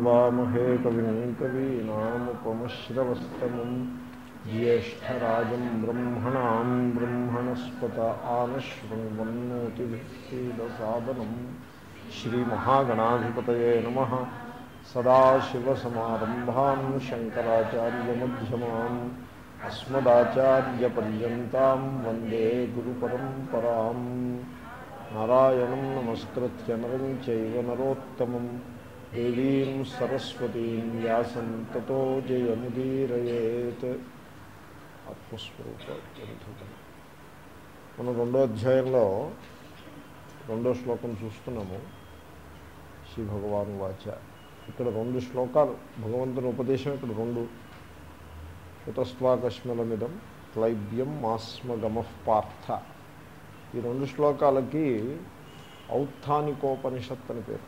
నవామహే కవిం కవీనాముపమశ్రవస్తమం జ్యేష్టరాజం బ్రహ్మణాం బ్రహ్మణస్పత ఆనశ్వన్వన్నోతిభిక్షీదసాదనం శ్రీమహాగణాధిపతయే నమ సదాశివసమారంభాం శంకరాచార్యమ్యమాం అస్మదాచార్యపర్యంతం వందే గురుపరంపరాం నారాయణం నమస్కృత్య నరం చైవ నరోత్తమం దేవీం సరస్వతీం వ్యాసం తతో జయముదీరయేత్ ఆత్మస్వరూప గ్రంథం మనం రెండో అధ్యాయంలో రెండో శ్లోకం చూస్తున్నాము శ్రీ భగవాన్ వాచ ఇక్కడ రెండు శ్లోకాలు భగవంతుని ఉపదేశం ఇక్కడ రెండు కుతస్వాకష్మలమిదం క్లైబ్యం మాస్మగమ పార్థ ఈ రెండు శ్లోకాలకి ఔత్థానికోపనిషత్ అని పేరు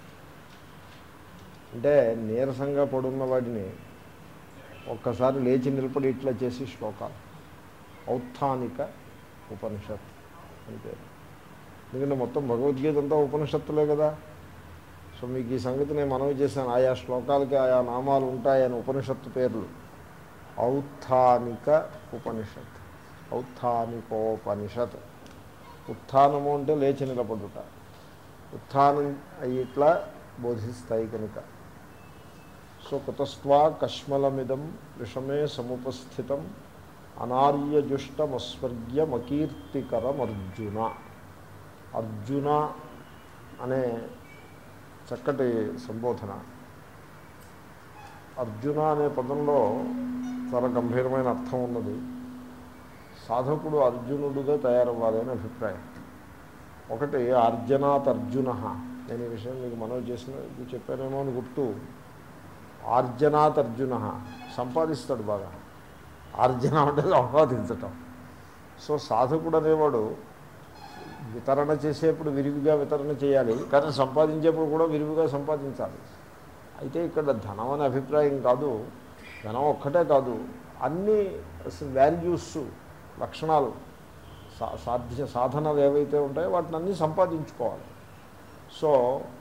అంటే నీరసంగా పడున్న వాటిని ఒక్కసారి లేచి నిలబడి ఇట్లా చేసి శ్లోకాలు ఔత్థానిక ఉపనిషత్ అని పేరు ఎందుకంటే మొత్తం భగవద్గీత అంతా ఉపనిషత్తులే కదా సో మీకు ఈ సంగతి నేను మనవి చేశాను ఆయా శ్లోకాలకి ఆయా నామాలు ఉంటాయని ఉపనిషత్తు పేర్లు ఔత్థానిక ఉపనిషత్ ఔత్థానికోపనిషత్ ఉత్థానము అంటే లేచి నిలబడుట ఉత్థానం అయ్యి ఇట్లా బోధిస్తాయి కనుక సో కుతస్వా కష్మలమిదం విషమే సముపస్థితం అనార్యజుష్టమస్వర్గ్యమకీర్తికరం అర్జున అర్జున అనే చక్కటి సంబోధన అర్జున అనే పదంలో చాలా గంభీరమైన అర్థం ఉన్నది సాధకుడు అర్జునుడుగా తయారవ్వాలి అని అభిప్రాయం ఒకటి ఆర్జనాత్ అర్జున నేను ఈ విషయం మీకు మనవి చేసిన చెప్పానేమో అని గుర్తు ఆర్జనాత్ అర్జున సంపాదిస్తాడు బాగా ఆర్జన అంటే సంపాదించటం సో సాధకుడు అనేవాడు వితరణ చేసేప్పుడు విరివిగా వితరణ చేయాలి కానీ సంపాదించేప్పుడు కూడా విరివిగా సంపాదించాలి అయితే ఇక్కడ ధనం అనే అభిప్రాయం కాదు ధనం ఒక్కటే కాదు అన్ని వాల్యూస్ లక్షణాలు సా సాధ్య సాధనలు ఏవైతే ఉంటాయో వాటిని అన్నీ సంపాదించుకోవాలి సో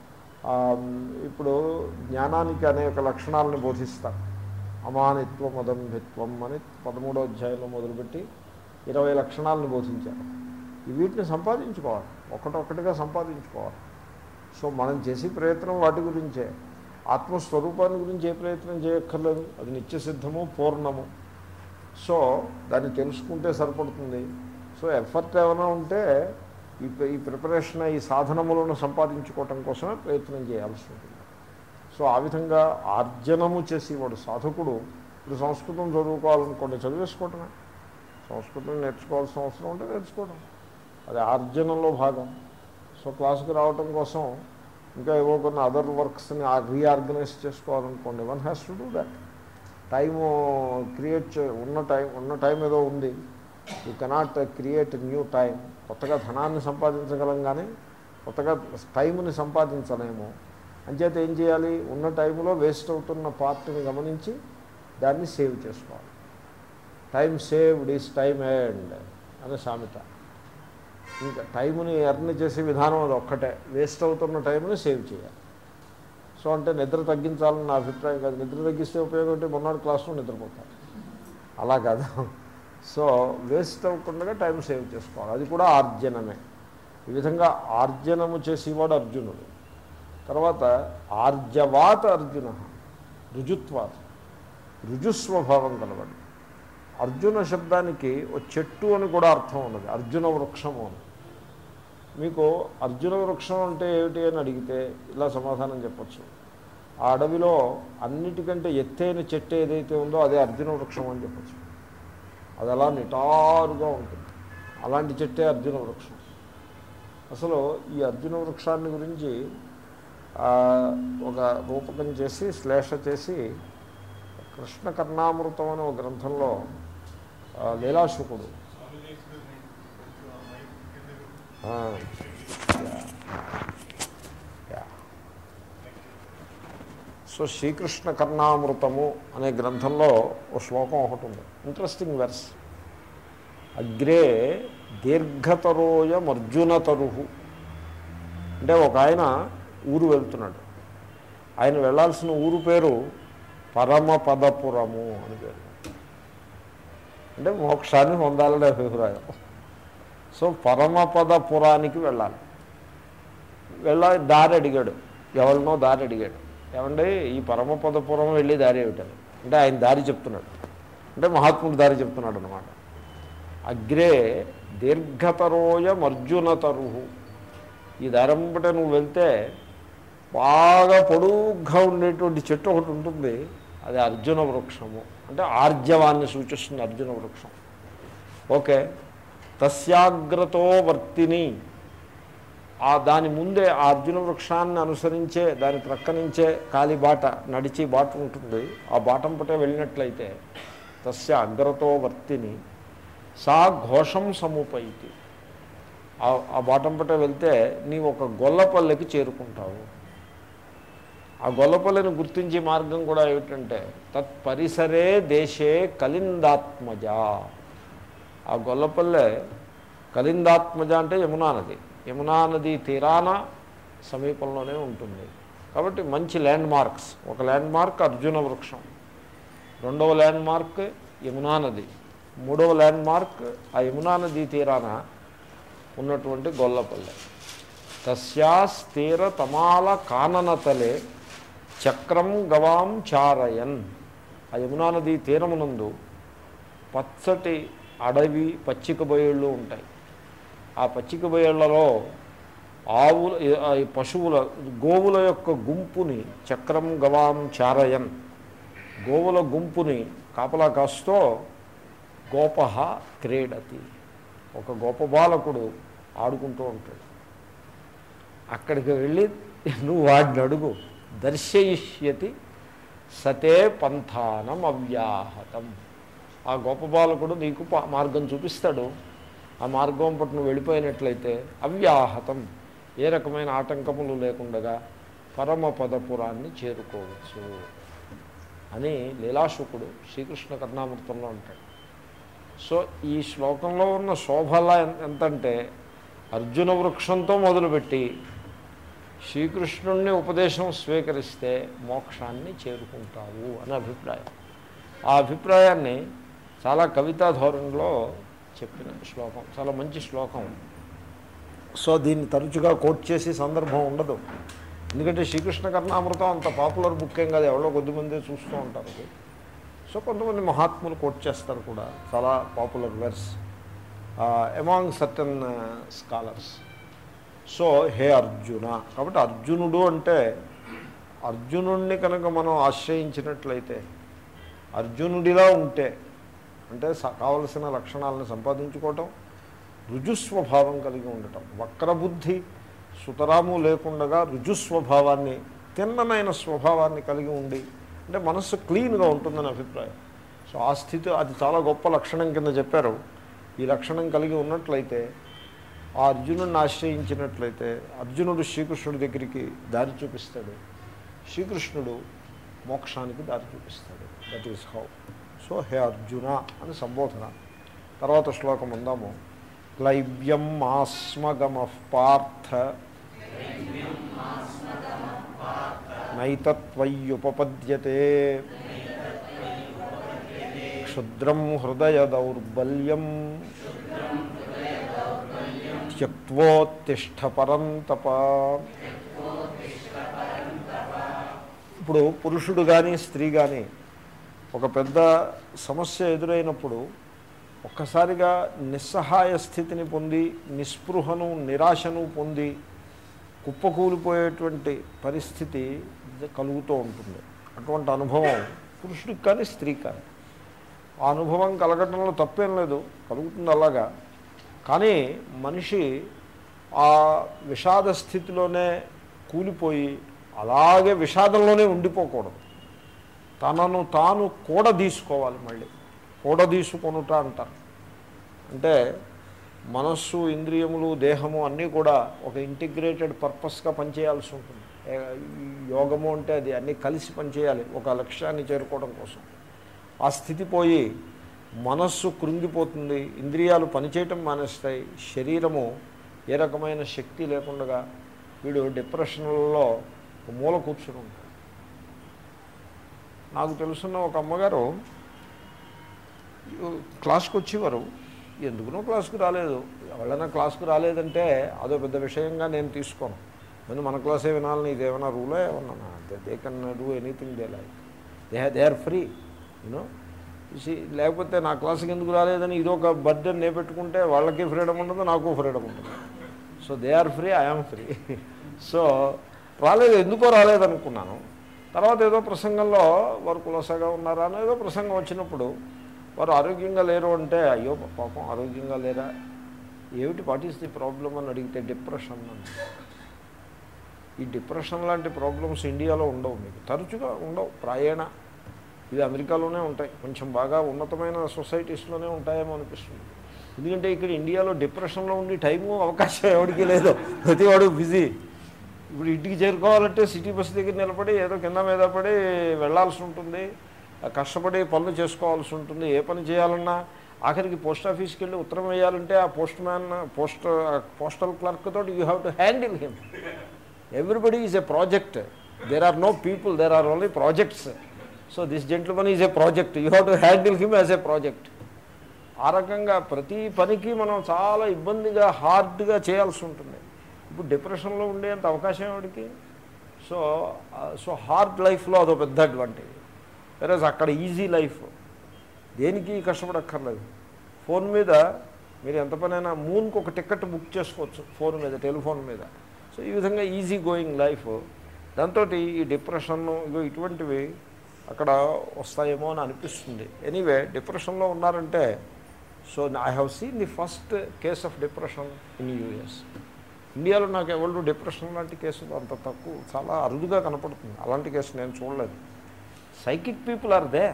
ఇప్పుడు జ్ఞానానికి అనేక లక్షణాలను బోధిస్తారు అమానిత్వం అదంభిత్వం అని పదమూడో అధ్యాయంలో మొదలుపెట్టి ఇరవై లక్షణాలను బోధించారు వీటిని సంపాదించుకోవాలి ఒకటొక్కటిగా సంపాదించుకోవాలి సో మనం చేసే ప్రయత్నం వాటి గురించే ఆత్మస్వరూపాన్ని గురించి ఏ ప్రయత్నం చేయక్కర్లేదు అది నిత్యసిద్ధము పూర్ణము సో దాన్ని తెలుసుకుంటే సరిపడుతుంది సో ఎఫర్ట్ ఏమైనా ఉంటే ఈ ఈ ప్రిపరేషన్ ఈ సాధనములను సంపాదించుకోవటం కోసమే ప్రయత్నం చేయాల్సి ఉంటుంది సో ఆ విధంగా ఆర్జనము చేసేవాడు సాధకుడు ఇప్పుడు సంస్కృతం చదువుకోవాలనుకోండి చదివేసుకోవటమే సంస్కృతం నేర్చుకోవాల్సిన అవసరం ఉంటే నేర్చుకోవడం అది ఆర్జనంలో భాగం సో క్లాసుకి రావటం కోసం ఇంకా ఏవో కొన్ని అదర్ వర్క్స్ని రీఆర్గనైజ్ చేసుకోవాలనుకోండి one has to do that time create ఉన్న టైం ఉన్న టైం ఏదో ఉంది you cannot create new time కొత్తగా ధనాన్ని సంపాదించగలం కానీ కొత్తగా టైంని సంపాదించలేము అంచేత ఏం చేయాలి ఉన్న టైంలో వేస్ట్ అవుతున్న పార్ట్ని గమనించి దాన్ని సేవ్ చేసుకోవాలి time saved is time earned అనే సామెత ఇంకా టైంని ఎర్న్ చేసే విధానం అది ఒక్కటే వేస్ట్ అవుతున్న టైంని సేవ్ చేయాలి సో అంటే నిద్ర తగ్గించాలని నా అభిప్రాయం కాదు నిద్ర తగ్గిస్తే ఉపయోగం అంటే మొన్నటి క్లాస్లో నిద్రపోతారు అలా కాదు సో వేస్ట్ అవ్వకుండా టైం సేవ్ చేసుకోవాలి అది కూడా ఆర్జనమే ఈ విధంగా ఆర్జనము చేసేవాడు అర్జునుడు తర్వాత ఆర్జవాత అర్జున రుజుత్వాత రుజుస్వభావం కలవాడు అర్జున శబ్దానికి ఓ చెట్టు అని కూడా అర్థం ఉన్నది అర్జున వృక్షము అని మీకు అర్జున వృక్షం అంటే ఏమిటి అని అడిగితే ఇలా సమాధానం చెప్పచ్చు ఆ అడవిలో అన్నిటికంటే ఎత్తైన చెట్టు ఏదైతే ఉందో అదే అర్జున వృక్షం అని చెప్పచ్చు అది అలా నిటారుగా ఉంటుంది అలాంటి చెట్టే అర్జున వృక్షం అసలు ఈ అర్జున వృక్షాన్ని గురించి ఒక రూపకం చేసి శ్లేష చేసి కృష్ణ కర్ణామృతం అనే ఒక గ్రంథంలో లీలాశుకుడు సో శ్రీకృష్ణ కర్ణామృతము అనే గ్రంథంలో ఒక శ్లోకం ఒకటి ఉంది ఇంట్రెస్టింగ్ వెర్స్ అగ్రే దీర్ఘతరోయమర్జున తరుహు అంటే ఒక ఆయన ఊరు వెళ్తున్నాడు ఆయన వెళ్ళాల్సిన ఊరు పేరు పరమపదపురము అని పేరు అంటే మోక్షాన్ని పొందాలని అభిప్రాయం సో పరమపదపురానికి వెళ్ళాలి వెళ్ళాలి దారి అడిగాడు ఎవరినో దారి అడిగాడు ఏమంటే ఈ పరమపదపురం వెళ్ళి దారి ఏమిటని అంటే ఆయన దారి చెప్తున్నాడు అంటే మహాత్ముడు దారి చెప్తున్నాడు అనమాట అగ్రే దీర్ఘతరోయం అర్జునతరుహు ఈ దారంబట నువ్వు వెళ్తే బాగా పొడుగ్గా ఉండేటువంటి చెట్టు ఒకటి ఉంటుంది అది అర్జున వృక్షము అంటే ఆర్జవాన్ని సూచిస్తుంది అర్జున వృక్షం ఓకే తస్యాగ్రతో వర్తిని ఆ దాని ముందే ఆ అర్జున వృక్షాన్ని అనుసరించే దాని ప్రక్క నుంచే కాలి బాట నడిచి బాట ఉంటుంది ఆ బాటం పటే వెళ్ళినట్లయితే తస్య అగ్రతో వర్తిని సా ఘోషం సముపైతి ఆ- ఆ బాటం పటే వెళ్తే నీవు ఒక గొల్లపల్లెకి చేరుకుంటావు ఆ గొల్లపల్లెని గుర్తించే మార్గం కూడా ఏమిటంటే తత్ పరిసరే దేశే కలిందాత్మజ ఆ గొల్లపల్లె కలిందాత్మజ అంటే యమునా నది యమునా నది తీరాన సమీపంలోనే ఉంటుంది కాబట్టి మంచి ల్యాండ్ మార్క్స్ ఒక ల్యాండ్ మార్క్ అర్జున వృక్షం రెండవ ల్యాండ్ మార్క్ యమునా నది మూడవ ల్యాండ్ మార్క్ ఆ యమునా నది తీరాన ఉన్నటువంటి గొల్లపల్లె తస్యా స్థిర తమాల కాననతలే చక్రం గవాం చారయన్ ఆ యమునా నది తీరమునందు పచ్చటి అడవి పచ్చిక బయళ్ళు ఉంటాయి ఆ పచ్చిక బయళ్లలో ఆవుల ఆ ఈ పశువుల గోవుల యొక్క గుంపుని చక్రం గవాం చారయన్ గోవుల గుంపుని కాపలా కాస్తూ గోప క్రీడతి ఒక గోప బాలకుడు ఆడుకుంటూ ఉంటాడు అక్కడికి వెళ్ళి నువ్వు వాడిని అడుగు దర్శయిష్యతి సతే పంథానం అవ్యాహతం ఆ గోప బాలకుడు నీకు పా- మార్గం చూపిస్తాడు ఆ మార్గం పట్టు నువ్వు వెళ్ళిపోయినట్లయితే అవ్యాహతం ఏ రకమైన ఆటంకములు లేకుండగా పరమపదపురాన్ని చేరుకోవచ్చు అని లీలాశుకుడు శ్రీకృష్ణ కర్ణామృతంలో అంటాడు సో ఈ శ్లోకంలో ఉన్న శోభలా ఎన్- ఎంతంటే అర్జున వృక్షంతో మొదలుపెట్టి శ్రీకృష్ణుణ్ణి ఉపదేశం స్వీకరిస్తే మోక్షాన్ని చేరుకుంటావు అని అభిప్రాయం ఆ అభిప్రాయాన్ని చాలా కవితా ధోరణిలో చెప్పిన శ్లోకం చాలా మంచి శ్లోకం సో దీన్ని తరచుగా కోట్ చేసే సందర్భం ఉండదు ఎందుకంటే శ్రీకృష్ణ కర్ణామృతం అంత పాపులర్ బుక్ ఏం కాదు ఎవరో కొద్దిమంది చూస్తూ ఉంటారు అది. సో కొంతమంది మహాత్ములు కోట్ చేస్తారు కూడా చాలా popular verse among certain scholars so hey Arjuna కాబట్టి అర్జునుడు అంటే అర్జునుడిని కనుక మనం ఆశ్రయించినట్లయితే అర్జునుడిలా ఉంటే అంటే స- కావలసిన లక్షణాలను సంపాదించుకోవటం రుజుస్వభావం కలిగి ఉండటం వక్రబుద్ధి సుతరాము లేకుండగా రుజుస్వభావాన్ని తిన్నమైన స్వభావాన్ని కలిగి ఉండి అంటే మనస్సు క్లీన్గా ఉంటుందని అభిప్రాయం సో ఆ స్థితి అది చాలా గొప్ప లక్షణం కింద చెప్పారు ఈ లక్షణం కలిగి ఉన్నట్లయితే ఆ అర్జునుడిని ఆశ్రయించినట్లయితే అర్జునుడు శ్రీకృష్ణుడి దగ్గరికి దారి చూపిస్తాడు శ్రీకృష్ణుడు మోక్షానికి దారి చూపిస్తాడు that is how so hey Arjuna అని సంబోధన తర్వాత శ్లోకం ఉందాము క్లైవ్యం మాస్మగమ పార్థ నైతత్వయ్యుపపద్యతే క్షుద్రం హృదయ దౌర్బల్యం త్యక్వోత్తిష్ట పరంతప ఇప్పుడు పురుషుడు కానీ స్త్రీ కానీ ఒక పెద్ద సమస్య ఎదురైనప్పుడు ఒక్కసారిగా నిస్సహాయ స్థితిని పొంది నిస్పృహను నిరాశను పొంది కుప్పకూలిపోయేటువంటి పరిస్థితి కలుగుతూ ఉంటుంది అటువంటి అనుభవం పురుషుడికి కానీ స్త్రీకి కానీ ఆ అనుభవం కలగటంలో తప్పేం లేదు కలుగుతుంది అలాగా కానీ మనిషి ఆ విషాద స్థితిలోనే కూలిపోయి అలాగే విషాదంలోనే ఉండిపోకూడదు తనను తాను కూడదీసుకోవాలి మళ్ళీ కూడదీసుకొనుట అంటారు అంటే మనస్సు ఇంద్రియములు దేహము అన్నీ కూడా ఒక ఇంటిగ్రేటెడ్ పర్పస్గా పనిచేయాల్సి ఉంటుంది ఏ- ఈ యోగము అంటే అది అన్నీ కలిసి పనిచేయాలి ఒక లక్ష్యాన్ని చేరుకోవడం కోసం ఆ స్థితి పోయి మనస్సు కృంగిపోతుంది ఇంద్రియాలు పనిచేయటం మానేస్తాయి శరీరము ఏ రకమైన శక్తి లేకుండా వీడు డిప్రెషన్లలో మూల కూర్చుని ఉంటాడు నాకు తెలుసున్న ఒక అమ్మగారు క్లాస్కి వచ్చేవారు ఎందుకునో క్లాస్కి రాలేదు ఎవరైనా క్లాస్కి రాలేదంటే అదో పెద్ద విషయంగా నేను తీసుకోను నేను మన క్లాసే వినాలని ఇదేమైనా రూలే ఏమన్నా they can do anything they like they they are free you know లేకపోతే నా క్లాస్కి ఎందుకు రాలేదని ఇది ఒక బర్డెన్ నే పెట్టుకుంటే వాళ్ళకి ఫ్రీడమ్ ఉండదు నాకు ఫ్రీడమ్ ఉండదు so they are free I am free so రాలేదు ఎందుకో రాలేదనుకున్నాను తర్వాత ఏదో ప్రసంగంలో వారు కులసగా ఉన్నారా అని ఏదో ప్రసంగం వచ్చినప్పుడు వారు ఆరోగ్యంగా లేరు అంటే అయ్యో పాపం ఆరోగ్యంగా లేరా ఏమిటి వాట్ ఈస్ ది ప్రాబ్లం అని అడిగితే డిప్రెషన్ అని ఈ డిప్రెషన్ లాంటి ప్రాబ్లమ్స్ ఇండియాలో ఉండవు మీకు తరచుగా ఉండవు ప్రాయేణ ఇవి అమెరికాలోనే ఉంటాయి కొంచెం బాగా ఉన్నతమైన సొసైటీస్లోనే ఉంటాయేమో అనిపిస్తుంది ఎందుకంటే ఇక్కడ ఇండియాలో డిప్రెషన్లో ఉండి టైము అవకాశం ఎవరికి లేదు ప్రతివాడు బిజీ ఇప్పుడు ఇంటికి చేరుకోవాలంటే సిటీ బస్ దగ్గర నిలబడి ఏదో కింద మీద పడి వెళ్ళాల్సి ఉంటుంది ఆ కష్టపడి పనులు చేసుకోవాల్సి ఉంటుంది ఏ పని చేయాలన్నా ఆఖరికి పోస్ట్ ఆఫీస్కి వెళ్ళి ఉత్తరం వేయాలంటే ఆ postman post postal clerk తోటి you have to handle him everybody is a project there are no people there are only projects so this gentleman is a project you have to handle him as a project ఆ రకంగా ప్రతి పనికి మనం చాలా ఇబ్బందిగా హార్డ్గా చేయాల్సి ఉంటుంది ఇప్పుడు డిప్రెషన్లో ఉండేంత అవకాశం ఎవరికి సో సో హార్డ్ లైఫ్లో అదో పెద్ద అడ్వాంటేజ్ వేరే అక్కడ ఈజీ లైఫ్ దేనికి కష్టపడక్కర్లేదు ఫోన్ మీద మీరు ఎంత పనైనా మూన్కి ఒక టికెట్ బుక్ చేసుకోవచ్చు ఫోన్ మీద టెలిఫోన్ మీద సో ఈ విధంగా ఈజీ గోయింగ్ లైఫ్ దాంతో ఈ డిప్రెషన్ ఇగో ఇటువంటివి అక్కడ వస్తాయేమో అని అనిపిస్తుంది ఎనీవే డిప్రెషన్లో ఉన్నారంటే so I have seen the first case of depression in US ఇండియాలో నాకు ఎవరు డిప్రెషన్ లాంటి కేసులు అంత తక్కువ చాలా అరుదుగా కనపడుతుంది అలాంటి కేసు నేను చూడలేదు psychic people are they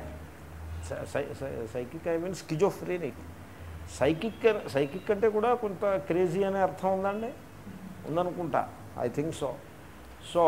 psychic I mean schizophrenic psychic psychic అంటే కూడా కొంత క్రేజీ అనే అర్థం ఉందండి ఉందనుకుంటా I think so so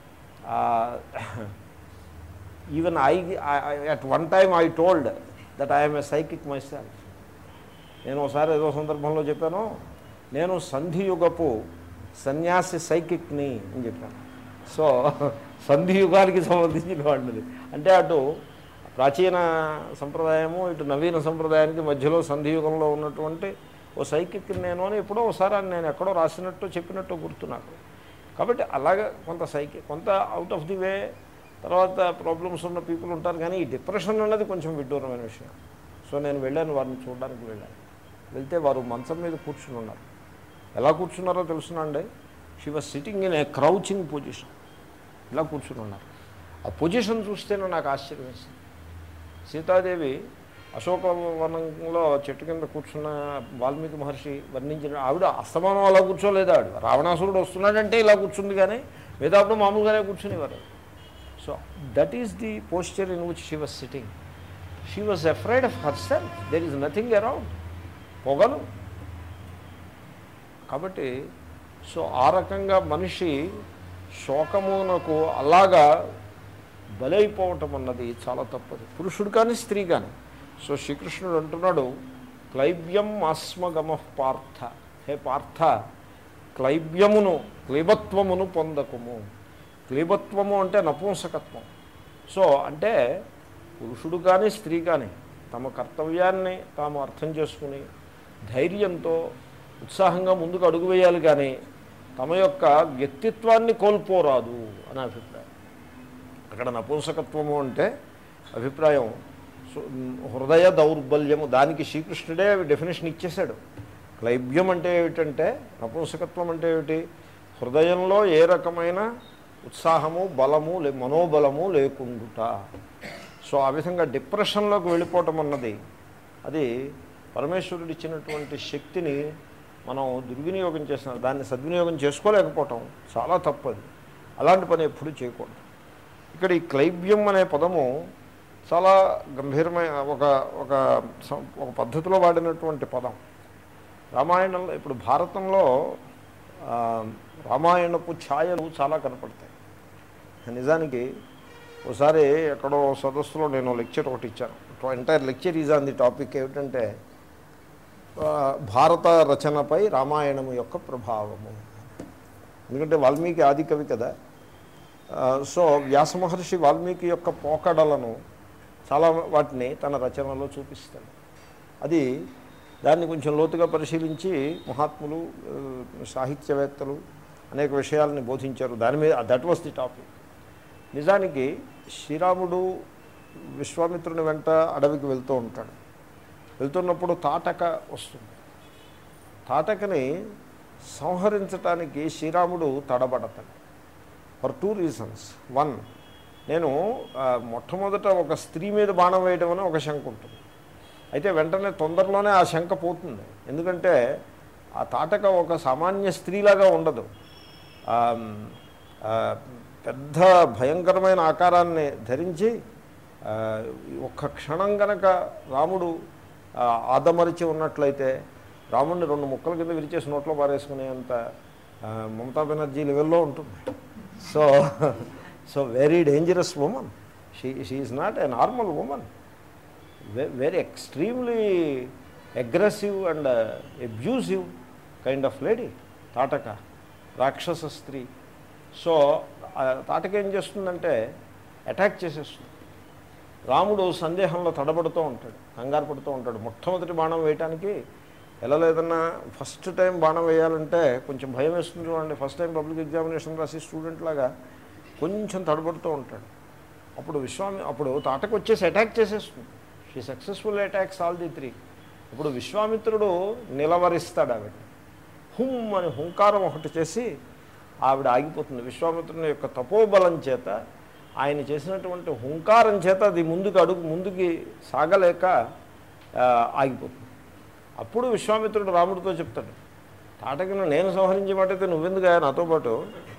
even I at one time I told that I'm a psychic myself నేను ఒకసారి ఏదో సందర్భంలో చెప్పాను నేను సంధియుగపు సన్యాసి సైకిక్ని అని చెప్పాను సో సంధియుగానికి సంబంధించిన వాడినది అంటే అటు ప్రాచీన సంప్రదాయము ఇటు నవీన సంప్రదాయానికి మధ్యలో సంధియుగంలో ఉన్నటువంటి ఓ సైకిక్ నేను అని ఎప్పుడో ఒకసారి నేను ఎక్కడో రాసినట్టు చెప్పినట్టు గుర్తు నాకు కాబట్టి అలాగే కొంత సైకి కొంత అవుట్ ఆఫ్ ది వే తర్వాత ప్రాబ్లమ్స్ ఉన్న పీపుల్ ఉంటారు కానీ ఈ డిప్రెషన్ అన్నది కొంచెం విడ్డూరమైన విషయం సో నేను వెళ్ళాను వారిని చూడడానికి వెళ్ళాను వెళ్తే వారు మంచం మీద కూర్చుని ఉన్నారు ఎలా కూర్చున్నారో తెలుసునండి she was sitting in a crouching position ఇలా కూర్చుని ఉన్నారు ఆ పొజిషన్ చూస్తేనే నాకు ఆశ్చర్యం వేసింది సీతాదేవి అశోకవనంలో చెట్టు కింద కూర్చున్న వాల్మీకి మహర్షి వర్ణించిన ఆవిడ అస్తమానం అలా కూర్చోలేదు ఆవిడ రావణాసురుడు వస్తున్నాడంటే ఇలా కూర్చుంది కానీ మిగతాప్పుడు మామూలుగానే కూర్చునేవారు so that is the posture in which she was sitting she was afraid of herself there is nothing around పొగలు కాబట్టి సో ఆ రకంగా మనిషి శోకమునకు అలాగా బలైపోవటం అన్నది చాలా తప్పదు పురుషుడు కానీ స్త్రీ కానీ సో శ్రీకృష్ణుడు అంటున్నాడు క్లైబ్యం ఆస్మగమ పార్థ హే పార్థ క్లైబ్యమును క్లీబత్వమును పొందకము క్లీబత్వము అంటే నపుంసకత్వం సో అంటే పురుషుడు కానీ స్త్రీ కానీ తమ కర్తవ్యాన్ని తాము అర్థం చేసుకుని ధైర్యంతో ఉత్సాహంగా ముందుకు అడుగు వేయాలి కానీ తమ యొక్క వ్యక్తిత్వాన్ని కోల్పోరాదు అని అభిప్రాయం అక్కడ నపుంసకత్వము అంటే అభిప్రాయం సో హృదయ దౌర్బల్యము దానికి శ్రీకృష్ణుడే డెఫినేషన్ ఇచ్చేశాడు క్లైబ్యం అంటే ఏమిటంటే నపుంసకత్వం అంటే ఏమిటి హృదయంలో ఏ రకమైన ఉత్సాహము బలము లే మనోబలము లేకుండుట సో ఆ విధంగా డిప్రెషన్లోకి వెళ్ళిపోవటం అన్నది అది పరమేశ్వరుడు ఇచ్చినటువంటి శక్తిని మనం దుర్వినియోగం చేసిన దాన్ని సద్వినియోగం చేసుకోలేకపోవటం చాలా తప్పది అలాంటి పని ఎప్పుడూ చేయకూడదు ఇక్కడ ఈ క్లైబ్యం అనే పదము చాలా గంభీరమైన ఒక ఒక సం- ఒక పద్ధతిలో వాడినటువంటి పదం రామాయణంలో ఇప్పుడు భారతంలో ఆ, రామాయణపు ఛాయలు చాలా కనపడతాయి నిజానికి ఒకసారి ఎక్కడో సదస్సులో నేను లెక్చర్ ఒకటి ఇచ్చాను entire lecture is on the topic ఏమిటంటే ఆ, భారత రచనపై రామాయణము యొక్క ప్రభావము ఎందుకంటే వాల్మీకి ఆది కవి కదా ఆ, సో వ్యాస మహర్షి వాల్మీకి యొక్క పోకడలను చాలా వాటిని తన రచనలో చూపిస్తాడు అది దాన్ని కొంచెం లోతుగా పరిశీలించి మహాత్ములు ఆ, సాహిత్యవేత్తలు అనేక విషయాలని బోధించారు దాని మీద దట్ వాస్ ది టాపిక్ నిజానికి శ్రీరాముడు విశ్వామిత్రుని వెంట అడవికి వెళ్తూ ఉంటాడు వెళ్తున్నప్పుడు తాటక వస్తుంది తాటకని సంహరించటానికి శ్రీరాముడు తడబడతాడు ఫర్ టూ రీజన్స్ వన్ నేను ఆ, మొట్టమొదట ఒక స్త్రీ మీద బాణం వేయడం అని ఒక శంక ఉంటుంది అయితే వెంటనే తొందరలోనే ఆ శంక పోతుంది ఎందుకంటే ఆ తాటక ఒక సామాన్య స్త్రీలాగా ఉండదు ఆ, ఆ, పెద్ద భయంకరమైన ఆకారాన్ని ధరించి ఆ, ఒక్క క్షణం గనక రాముడు ఆ, ఆదమరిచి ఉన్నట్లయితే రాముడిని రెండు ముక్కల కింద విరిచేసి నోట్లో పారేసుకునేంత ఆ, మమతా బెనర్జీ లెవెల్లో ఉంటుంది so so very dangerous woman she she is not a normal woman very extremely aggressive and abusive kind of lady Tataka రాక్షస స్త్రీ సో ఆ తాటక ఏం చేస్తుందంటే అటాక్ చేసేస్తుంది రాముడు సందేహంలో తడబడుతూ ఉంటాడు కంగారు పడుతూ ఉంటాడు మొట్టమొదటి బాణం వేయటానికి ఎలా లేదన్నా ఫస్ట్ టైం బాణం వేయాలంటే కొంచెం భయం వేస్తుంది చూడండి ఫస్ట్ టైం పబ్లిక్ ఎగ్జామినేషన్ రాసి స్టూడెంట్ లాగా కొంచెం తడబడుతూ ఉంటాడు అప్పుడు విశ్వామి అప్పుడు తాటకు వచ్చేసి అటాక్ చేసేస్తుంది she successful attacks all the three ఇప్పుడు విశ్వామిత్రుడు నిలవరిస్తాడు ఆవిడ హుమ్ అని హుంకారం ఒకటి చేసి ఆవిడ ఆగిపోతుంది విశ్వామిత్రుని యొక్క తపోబలం చేత ఆయన చేసినటువంటి హుంకారం చేత అది ముందుకు అడుగు ముందుకి సాగలేక ఆ, ఆగిపోతుంది అప్పుడు విశ్వామిత్రుడు రాముడితో చెప్తాడు తాటకిన నేను సంహరించమంటే నువ్వెందుకు నాతో పాటు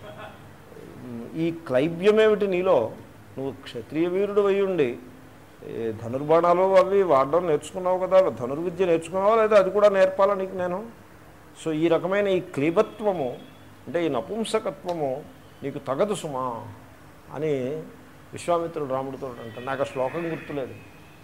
ఈ క్లైబ్యమేమిటి నీలో నువ్వు క్షత్రియ వీరుడు అయి ఉండి ఈ ధనుర్బాణాలు అవి వాడడం నేర్చుకున్నావు కదా ధనుర్విద్య నేర్చుకున్నావా లేదా అది కూడా నేర్పాలా నీకు నేను సో ఈ రకమైన ఈ క్లీబత్వము అంటే ఈ నపుంసకత్వము నీకు తగదు సుమా అని విశ్వామిత్రుడు రాముడితో అంటాడు నాకు ఆ శ్లోకం గుర్తులేదు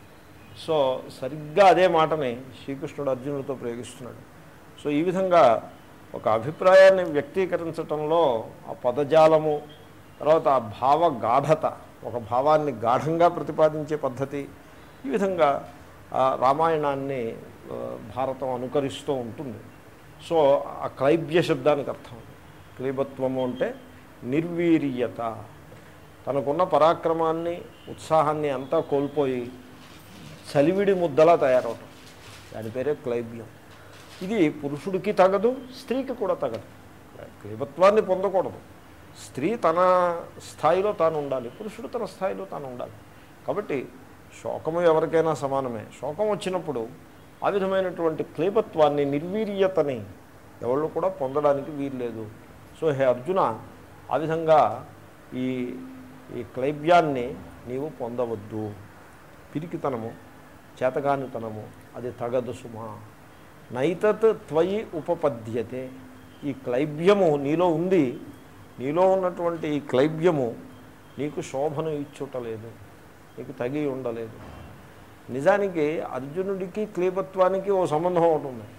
సో సరిగ్గా అదే మాటని శ్రీకృష్ణుడు అర్జునుడితో ప్రయోగిస్తున్నాడు సో ఈ విధంగా ఒక అభిప్రాయాన్ని వ్యక్తీకరించటంలో ఆ పదజాలము తర్వాత ఆ భావ గాఢత ఒక భావాన్ని గాఢంగా ప్రతిపాదించే పద్ధతి ఈ విధంగా ఆ రామాయణాన్ని ఆ, భారతం అనుకరిస్తూ ఉంటుంది సో ఆ క్లైబ్య శబ్దానికి అర్థం క్లీబత్వము అంటే నిర్వీర్యత తనకున్న పరాక్రమాన్ని ఉత్సాహాన్ని అంతా కోల్పోయి చలివిడి ముద్దలా తయారవటం దాని పేరే క్లైబ్యం ఇది పురుషుడికి తగదు స్త్రీకి కూడా తగదు క్లీబత్వాన్ని పొందకూడదు స్త్రీ తన స్థాయిలో తాను ఉండాలి పురుషుడు తన స్థాయిలో తాను ఉండాలి కాబట్టి శోకము ఎవరికైనా సమానమే శోకం వచ్చినప్పుడు ఆ విధమైనటువంటి క్లీబత్వాన్ని నిర్వీర్యతని ఎవళ్ళు కూడా పొందడానికి వీల్లేదు సో హే అర్జున ఆ విధంగా ఈ ఈ క్లైబ్యాన్ని నీవు పొందవద్దు పిరికితనము చేతగానితనము అది తగదు సుమా నైతత్ త్వయి ఉపపద్యతే ఈ క్లైబ్యము నీలో ఉంది నీలో ఉన్నటువంటి ఈ క్లైబ్యము నీకు శోభను ఇచ్చుటలేదు నీకు తగి ఉండలేదు నిజానికి అర్జునుడికి క్లీబత్వానికి ఓ సంబంధం ఒకటి ఉంది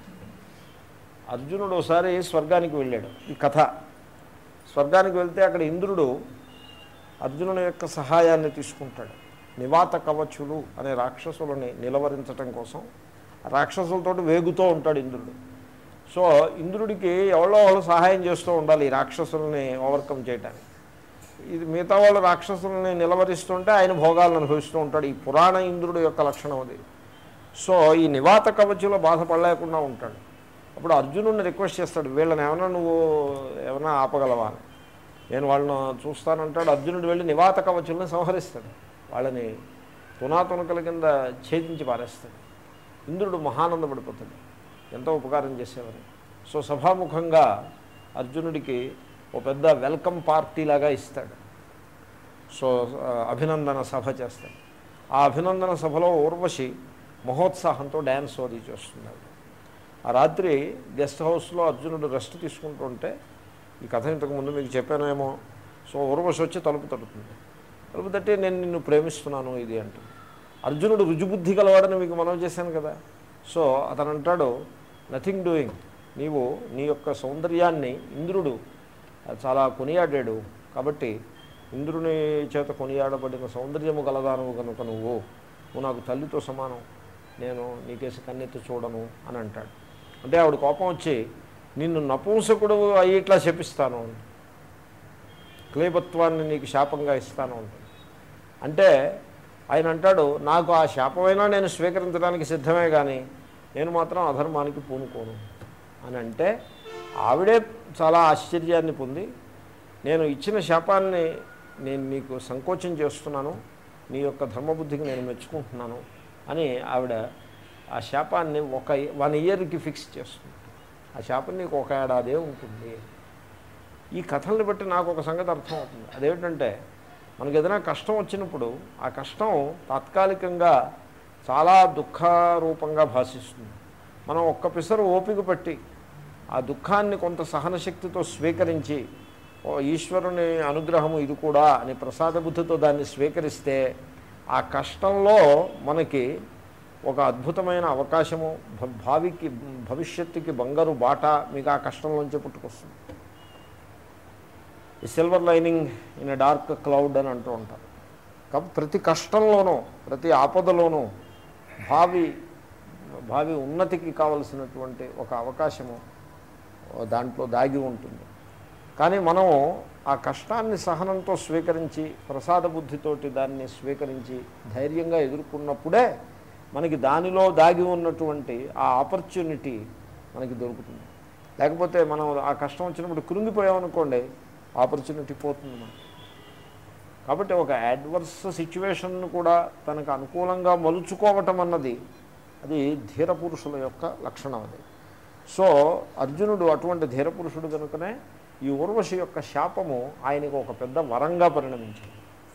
అర్జునుడు ఒకసారి స్వర్గానికి వెళ్ళాడు ఈ కథ స్వర్గానికి వెళ్తే అక్కడ ఇంద్రుడు అర్జునుని యొక్క సహాయాన్ని తీసుకుంటాడు నివాత కవచులు అనే రాక్షసులని నిలవరించటం కోసం ఆ రాక్షసులతో వేగుతూ ఉంటాడు ఇంద్రుడు సో ఇంద్రుడికి ఎవరో వాళ్ళు సహాయం చేస్తూ ఉండాలి ఈ రాక్షసుల్ని ఓవర్కమ్ చేయడానికి ఇది మిగతా వాళ్ళు రాక్షసుల్ని నిలవరిస్తుంటే ఆయన భోగాలను అనుభవిస్తూ ఉంటాడు ఈ పురాణ ఇంద్రుడు యొక్క లక్షణం అది సో ఈ నివాత కవచులో బాధపడలేకుండా ఉంటాడు అప్పుడు అర్జునుడిని రిక్వెస్ట్ చేస్తాడు వీళ్ళని ఏమైనా నువ్వు ఏమైనా ఆపగలవా అని నేను వాళ్ళని చూస్తానంటాడు అర్జునుడు వెళ్ళి నివాత కవచుల్ని సంహరిస్తాడు వాళ్ళని తునాతునకల కింద ఛేదించి పారేస్తాడు ఇంద్రుడు మహానందపడిపోతాడు ఎంతో ఉపకారం చేసేవారు సో సభాముఖంగా అర్జునుడికి ఓ పెద్ద వెల్కమ్ పార్టీ లాగా ఇస్తాడు సో ఆ, అభినందన సభ చేస్తాడు ఆ అభినందన సభలో ఊర్వశి మహోత్సాహంతో డ్యాన్స్ అది చేస్తున్నాడు ఆ రాత్రి గెస్ట్ హౌస్లో అర్జునుడు రెస్ట్ తీసుకుంటుంటే ఈ కథ ఇంతకుముందు మీకు చెప్పానేమో సో ఊర్వశి వచ్చి తలుపు తడుతుంది తలుపు తట్టి నేను నిన్ను ప్రేమిస్తున్నాను ఇది అంటుంది అర్జునుడు రుజుబుద్ధి గలవాడని మీకు మనవి చేశాను కదా సో అతను అంటాడు నథింగ్ డూయింగ్ నీవు నీ యొక్క సౌందర్యాన్ని ఇంద్రుడు చాలా కొనియాడాడు కాబట్టి ఇంద్రుని చేత కొనియాడబడిన సౌందర్యము గలదానవు కనుక నువ్వు నువ్వు నాకు తల్లితో సమానం నేను నీకేసి కన్నెత్తి చూడను అని అంటాడు అంటే ఆవిడ కోపం వచ్చి నిన్ను నపుంసకుడు అయ్యి ఇట్లా శపిస్తాను అని క్లేబత్వాన్ని నీకు శాపంగా ఇస్తాను అంటాడు అంటే ఆయన అంటాడు నాకు ఆ శాపమైనా నేను స్వీకరించడానికి సిద్ధమే కానీ నేను మాత్రం అధర్మానికి పూనుకోను అని అంటే ఆవిడే చాలా ఆశ్చర్యాన్ని పొంది నేను ఇచ్చిన శాపాన్ని నేను నీకు సంకోచం చేస్తున్నాను నీ యొక్క ధర్మబుద్ధికి నేను మెచ్చుకుంటున్నాను అని ఆవిడ ఆ శాపాన్ని ఒక వన్ ఇయర్కి ఫిక్స్ చేస్తుంది ఆ శాపం నీకు ఒక ఏడాదే ఉంటుంది ఈ కథల్ని బట్టి నాకు ఒక సంగతి అర్థం అవుతుంది అదేమిటంటే మనకు ఏదైనా కష్టం వచ్చినప్పుడు ఆ కష్టం తాత్కాలికంగా చాలా దుఃఖరూపంగా భాషిస్తుంది మనం ఒక్క పిసరు ఓపిక పట్టి ఆ దుఃఖాన్ని కొంత సహనశక్తితో స్వీకరించి ఓ ఈశ్వరుని అనుగ్రహము ఇది కూడా అని ప్రసాద బుద్ధితో దాన్ని స్వీకరిస్తే ఆ కష్టంలో మనకి ఒక అద్భుతమైన అవకాశము భ- భావికి భవిష్యత్తుకి బంగారు బాట మీకు ఆ కష్టంలోంచి పుట్టుకొస్తుంది ఈ silver lining in a dark cloud అని అంటూ ఉంటారు కాబట్టి ప్రతి కష్టంలోనూ ప్రతి ఆపదలోనూ భావి భావి ఉన్నతికి కావలసినటువంటి ఒక అవకాశము దాంట్లో దాగి ఉంటుంది కానీ మనం ఆ కష్టాన్ని సహనంతో స్వీకరించి ప్రసాద బుద్ధితోటి దాన్ని స్వీకరించి ధైర్యంగా ఎదుర్కొన్నప్పుడే మనకి దానిలో దాగి ఉన్నటువంటి ఆ ఆపర్చునిటీ మనకి దొరుకుతుంది లేకపోతే మనం ఆ కష్టం వచ్చినప్పుడు కృంగిపోయామనుకోండి ఆపర్చునిటీ పోతుంది మనకి కాబట్టి ఒక యాడ్వర్స్ సిచ్యువేషన్ను కూడా తనకు అనుకూలంగా మలుచుకోవటం అన్నది అది ధీర పురుషుల యొక్క లక్షణం అది సో అర్జునుడు అటువంటి ధీర పురుషుడు కనుకనే ఈ ఊర్వశి యొక్క శాపము ఆయనకు ఒక పెద్ద వరంగా పరిణమించింది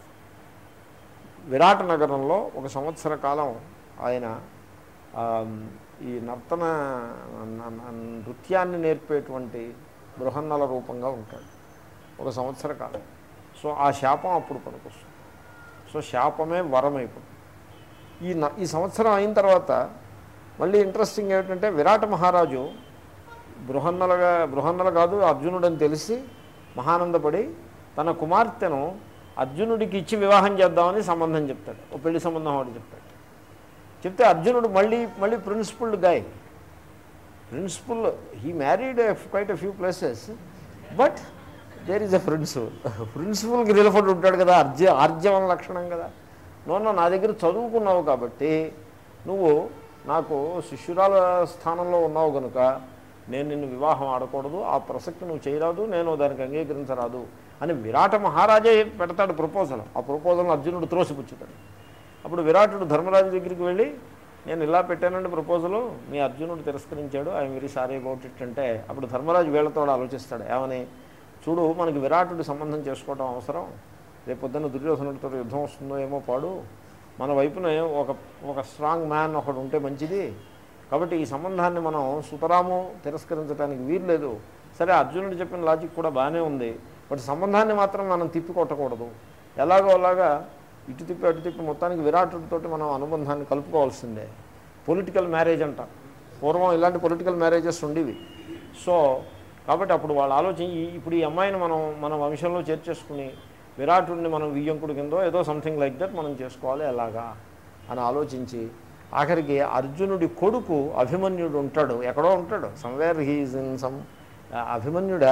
విరాట నగరంలో ఒక సంవత్సర కాలం ఆయన ఆ, ఈ నర్తన న- న- నృత్యాన్ని నేర్పేటువంటి బృహన్నల రూపంగా ఉంటాడు ఒక సంవత్సర కాలం సో ఆ శాపం అప్పుడు పనికొస్తుంది సో శాపమే వరం అయిపోతుంది ఈ న ఈ సంవత్సరం అయిన తర్వాత మళ్ళీ ఇంట్రెస్టింగ్ ఏమిటంటే విరాట మహారాజు బృహన్నలుగా బృహన్నలు కాదు అర్జునుడని తెలిసి మహానందపడి తన కుమార్తెను అర్జునుడికి ఇచ్చి వివాహం చేద్దామని సంబంధం చెప్తాడు ఓ పెళ్లి సంబంధం వాడు చెప్తాడు చెప్తే అర్జునుడు మళ్ళీ మళ్ళీ principled guy principle he married quite a few places but there is a principle ప్రిన్సిపల్కి నిలబడి ఉంటాడు కదా అర్జ ఆర్జవం లక్షణం కదా నోన్న నా దగ్గర చదువుకున్నావు కాబట్టి నువ్వు నాకు శిష్యురాల స్థానంలో ఉన్నావు కనుక నేను నిన్ను వివాహం ఆడకూడదు ఆ ప్రసక్తి నువ్వు చేయరాదు నేను దానికి అంగీకరించరాదు అని విరాట మహారాజే పెడతాడు ప్రపోజల్ ఆ ప్రపోజల్ని అర్జునుడు త్రోసిపుచ్చుతాడు అప్పుడు విరాటుడు ధర్మరాజు దగ్గరికి వెళ్ళి నేను ఇలా పెట్టానండి ప్రపోజలు మీ అర్జునుడు తిరస్కరించాడు I'm very sorry about it అంటే అప్పుడు ధర్మరాజు వీళ్ళతో ఆలోచిస్తాడు ఏమని చూడు మనకి విరాటుడి సంబంధం చేసుకోవడం అవసరం రేపు పొద్దున్న దుర్యోధనుడితో యుద్ధం వస్తుందో ఏమో పాడు మన వైపున ఒక ఒక స్ట్రాంగ్ మ్యాన్ ఒకడు ఉంటే మంచిది కాబట్టి ఈ సంబంధాన్ని మనం సుతరాము తిరస్కరించడానికి వీలు లేదు సరే అర్జునుడు చెప్పిన లాజిక్ కూడా బాగానే ఉంది బట్ సంబంధాన్ని మాత్రం మనం తిప్పి కొట్టకూడదు ఎలాగో అలాగా ఇటు తిప్పి అటు తిప్పి మొత్తానికి విరాటుడితోటి మనం అనుబంధాన్ని కలుపుకోవాల్సిందే పొలిటికల్ మ్యారేజ్ అంట పూర్వం ఇలాంటి పొలిటికల్ మ్యారేజెస్ ఉండేవి సో కాబట్టి అప్పుడు వాళ్ళు ఆలోచించి ఈ- ఇప్పుడు ఈ అమ్మాయిని మనం మన వంశంలో చేర్చేసుకుని విరాటుడిని మనం వియ్యంకుడి కిందో ఏదో సంథింగ్ లైక్ దట్ మనం చేసుకోవాలి ఎలాగా అని ఆలోచించి ఆఖరికి అర్జునుడి కొడుకు అభిమన్యుడు ఉంటాడు ఎక్కడో ఉంటాడు సమ్వేర్ హీఈస్ ఇన్ సమ్ అభిమన్యుడా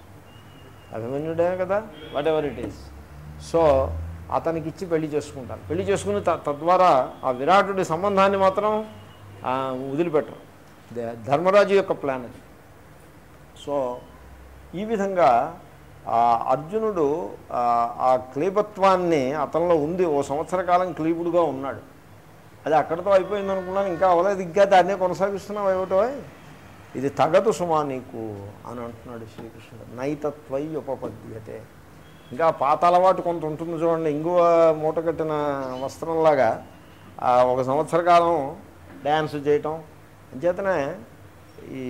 అభిమన్యుడే కదా whatever it is so అతనికి ఇచ్చి పెళ్లి చేసుకుంటారు పెళ్లి చేసుకుని త- తద్వారా ఆ విరాటుడి సంబంధాన్ని మాత్రం ఆ, వదిలిపెట్టరు ద- ధర్మరాజు యొక్క ప్లాన్ అది సో ఈ విధంగా ఆ అర్జునుడు ఆ, ఆ క్లీబత్వాన్ని అతనిలో ఉంది ఓ సంవత్సర కాలం క్లీబుడుగా ఉన్నాడు అది అక్కడితో అయిపోయింది అనుకున్నాను ఇంకా అవ్వలేదు ఇంకా దాన్నే కొనసాగిస్తున్నావు ఏమిటో ఇది తగదు సుమా నీకు అని అంటున్నాడు శ్రీకృష్ణుడు నైతత్వై ఉపపద్యతే ఇంకా పాత అలవాటు కొంత ఉంటుంది చూడండి ఇంగువ మూట కట్టిన వస్త్రంలాగా ఆ ఒక సంవత్సర కాలం డ్యాన్స్ చేయటం అంచేతనే ఈ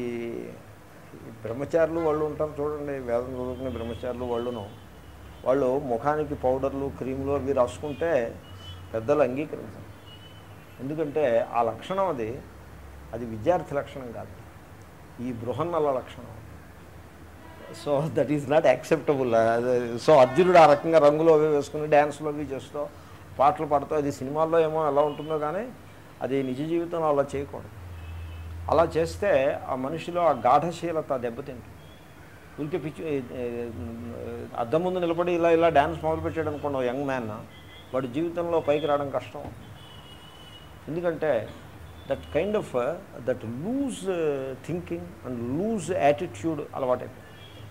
ఈ బ్రహ్మచారులు వాళ్ళు ఉంటారు చూడండి వేదం చదువుకునే బ్రహ్మచారులు వాళ్ళును వాళ్ళు ముఖానికి పౌడర్లు క్రీములు అవి రాసుకుంటే పెద్దలు అంగీకరించారు ఎందుకంటే ఆ లక్షణం అది అది విద్యార్థి లక్షణం కాదు ఈ బృహన్నల లక్షణం so that is not acceptable so అర్జునుడు ఆ రకంగా రంగులు అవి వేసుకుని డ్యాన్స్లు అవి చేస్తూ పాటలు పాడుతూ అది సినిమాల్లో ఏమో ఎలా ఉంటుందో కానీ అది నిజ జీవితంలో అలా చేయకూడదు అలా చేస్తే ఆ మనిషిలో ఆ గాఢశీలత దెబ్బతింటుంది ఊరికే పిచ్చి ఏ, ఏ, అద్దం ముందు నిలబడి ఇలా ఇలా డ్యాన్స్ మొదలు పెట్టాడు అనుకోండి యంగ్ మ్యాన్ వాడి జీవితంలో పైకి రావడం కష్టం ఎందుకంటే that kind of that loose thinking and loose attitude అలవాటైపోయింది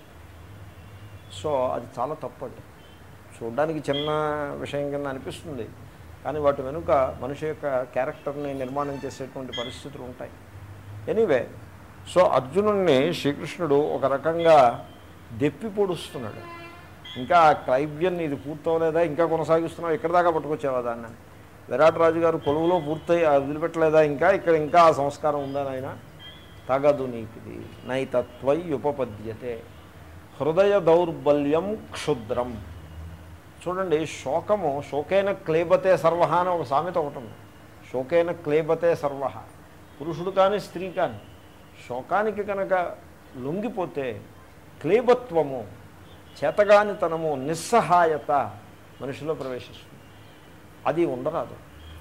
సో అది చాలా తప్పండి చూడడానికి చిన్న విషయం కింద అనిపిస్తుంది కానీ వాటి వెనుక మనిషి యొక్క క్యారెక్టర్ని నిర్మాణం చేసేటువంటి పరిస్థితులు ఉంటాయి ఎనీవే సో అర్జునుడిని శ్రీకృష్ణుడు ఒక రకంగా దెప్పి పొడుస్తున్నాడు ఇంకా ఆ క్లైబ్యం ఇది పూర్తవలేదా ఇంకా కొనసాగిస్తున్నావు ఇక్కడ దాకా పట్టుకొచ్చావా దాన్ని విరాట్ రాజు గారు కొలువులో పూర్తయి అది వదిలిపెట్టలేదా ఇంకా ఇక్కడ ఇంకా ఆ సంస్కారం ఉందా నాయన తగదు నీకుది నైతత్వై ఉపపద్యతే హృదయ దౌర్బల్యం క్షుద్రం చూడండి శోకము శోకేన క్లేబతే సర్వ అని ఒక సామెత ఒకటి ఉంది శోకేన క్లేబతే సర్వ పురుషుడు కానీ స్త్రీ కానీ శోకానికి కనుక లొంగిపోతే క్లేబత్వము చేతగానితనము నిస్సహాయత మనిషిలో ప్రవేశిస్తుంది అది ఉండరాదు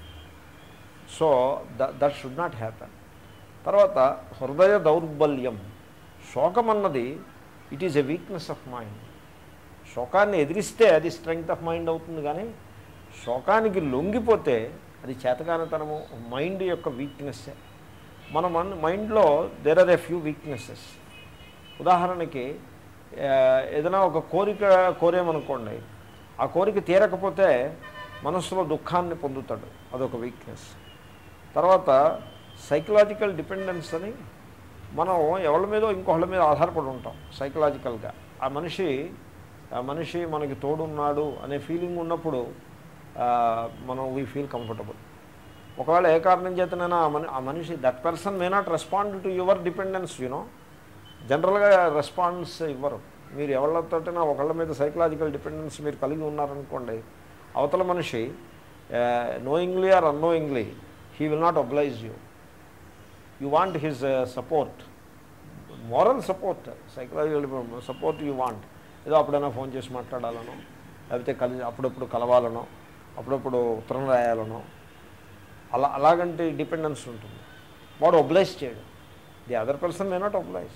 so the that should not happen తర్వాత హృదయ దౌర్బల్యం శోకం అన్నది it is a weakness of mind శోకాన్ని ఎదిరిస్తే అది స్ట్రెంగ్త్ ఆఫ్ మైండ్ అవుతుంది కానీ శోకానికి లొంగిపోతే అది చేతకానితనము మైండ్ యొక్క వీక్నెస్సే మన మన మైండ్లో there are a few weaknesses ఉదాహరణకి ఆ, ఏదైనా ఒక కోరిక కోరేమనుకోండి ఆ కోరిక తీరకపోతే మనస్సులో దుఃఖాన్ని పొందుతాడు అదొక వీక్నెస్ తర్వాత సైకలాజికల్ డిపెండెన్స్ అని మనం ఎవరి మీదో ఇంకొకళ్ళ మీద ఆధారపడి ఉంటాం సైకలాజికల్గా ఆ మనిషి ఆ మనిషి మనకి తోడున్నాడు అనే ఫీలింగ్ ఉన్నప్పుడు ఆ, మనం వీ ఫీల్ కంఫర్టబుల్ ఒకవేళ ఏ కారణం చేతనైనా ఆ మని ఆ మనిషి that person may not respond to your dependence you know జనరల్గా రెస్పాన్స్ ఇవ్వరు మీరు ఎవరితోటైనా ఒకళ్ళ మీద సైకలాజికల్ డిపెండెన్స్ మీరు కలిగి ఉన్నారనుకోండి అవతల మనిషి knowingly or unknowingly he will not oblige you you want his support moral support psychological support you want ఏదో అప్పుడైనా ఫోన్ చేసి మాట్లాడాలనో లేకపోతే కలి అప్పుడప్పుడు కలవాలనో అప్పుడప్పుడు ఉత్తరం రాయాలనో అలా అలాగంటే డిపెండెన్స్ ఉంటుంది వాడు ఒబ్లైజ్ చేయడు the other person may not oblige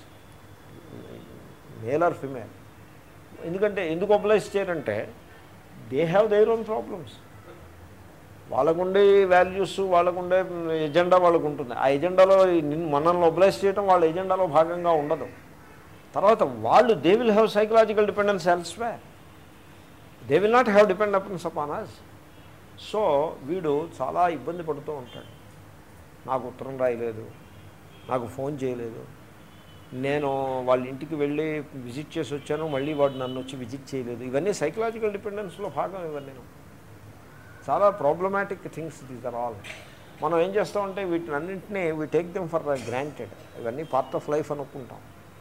male or female ఎందుకంటే ఎందుకు ఒబ్లైజ్ చేయరంటే they have their own problems వాళ్ళకుండే వాల్యూస్ వాళ్ళకుండే ఎజెండా వాళ్ళకు ఉంటుంది ఆ ఎజెండాలో నిన్ను మనల్ని ఒబ్లైజ్ చేయడం వాళ్ళ ఎజెండాలో భాగంగా ఉండదు తర్వాత వాళ్ళు they will have psychological dependence elsewhere they will not have dependence upon us so వీడు చాలా ఇబ్బంది పడుతూ ఉంటాడు నాకు ఉత్తరం రాయలేదు నాకు ఫోన్ చేయలేదు నేను వాళ్ళ ఇంటికి వెళ్ళి విజిట్ చేసి వచ్చాను మళ్ళీ వాడు నన్ను వచ్చి విజిట్ చేయలేదు ఇవన్నీ సైకలాజికల్ డిపెండెన్స్లో భాగం ఇవన్నీ చాలా problematic things these are all మనం ఏం చేస్తామంటే వీటిని అన్నింటినీ we take them for granted ఇవన్నీ పార్ట్ ఆఫ్ లైఫ్ అనుకుంటాం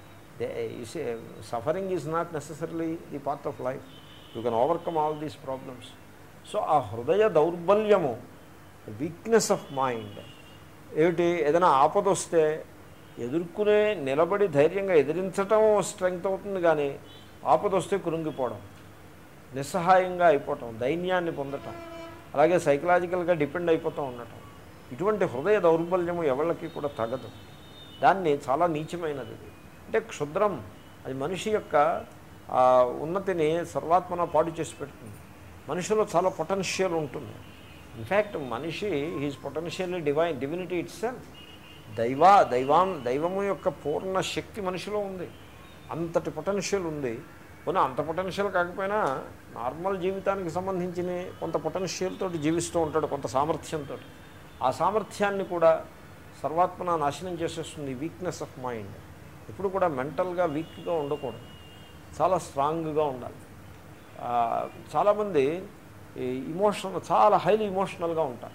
suffering is not necessary the part of life you can overcome all these problems so ఆ హృదయ దౌర్బల్యము వీక్నెస్ ఆఫ్ మైండ్ ఏమిటి ఏదైనా ఆపద వస్తే ఎదుర్కొనే నిలబడి ధైర్యంగా ఎదిరించటం స్ట్రెంగ్త్ అవుతుంది కానీ ఆపద వస్తే కృంగిపోవడం నిస్సహాయంగా అయిపోవటం దైన్యాన్ని పొందటం అలాగే సైకలాజికల్గా డిపెండ్ అయిపోతూ ఉండటం ఇటువంటి హృదయ దౌర్బల్యము ఎవళ్ళకి కూడా తగదు దాన్ని చాలా నీచమైనది ఇది అంటే క్షుద్రం అది మనిషి యొక్క ఆ, ఉన్నతిని సర్వాత్మన పాడు చేసి పెడుతుంది మనిషిలో చాలా పొటెన్షియల్ ఉంటుంది ఇన్ఫ్యాక్ట్ మనిషి he's potentially divine divinity it's దైవ దైవాం దైవము యొక్క పూర్ణ శక్తి మనిషిలో ఉంది అంతటి పొటెన్షియల్ ఉంది పోనీ అంత పొటెన్షియల్ కాకపోయినా నార్మల్ జీవితానికి సంబంధించిన కొంత పొటెన్షియల్ తోటి జీవిస్తూ ఉంటాడు కొంత సామర్థ్యంతో ఆ సామర్థ్యాన్ని కూడా సర్వాత్మన నాశనం చేసేస్తుంది వీక్నెస్ ఆఫ్ మైండ్ ఎప్పుడు కూడా మెంటల్గా వీక్గా ఉండకూడదు చాలా స్ట్రాంగ్గా ఉండాలి ఆ, చాలామంది ఇమోషనల్ చాలా హైలీ ఇమోషనల్గా ఉంటారు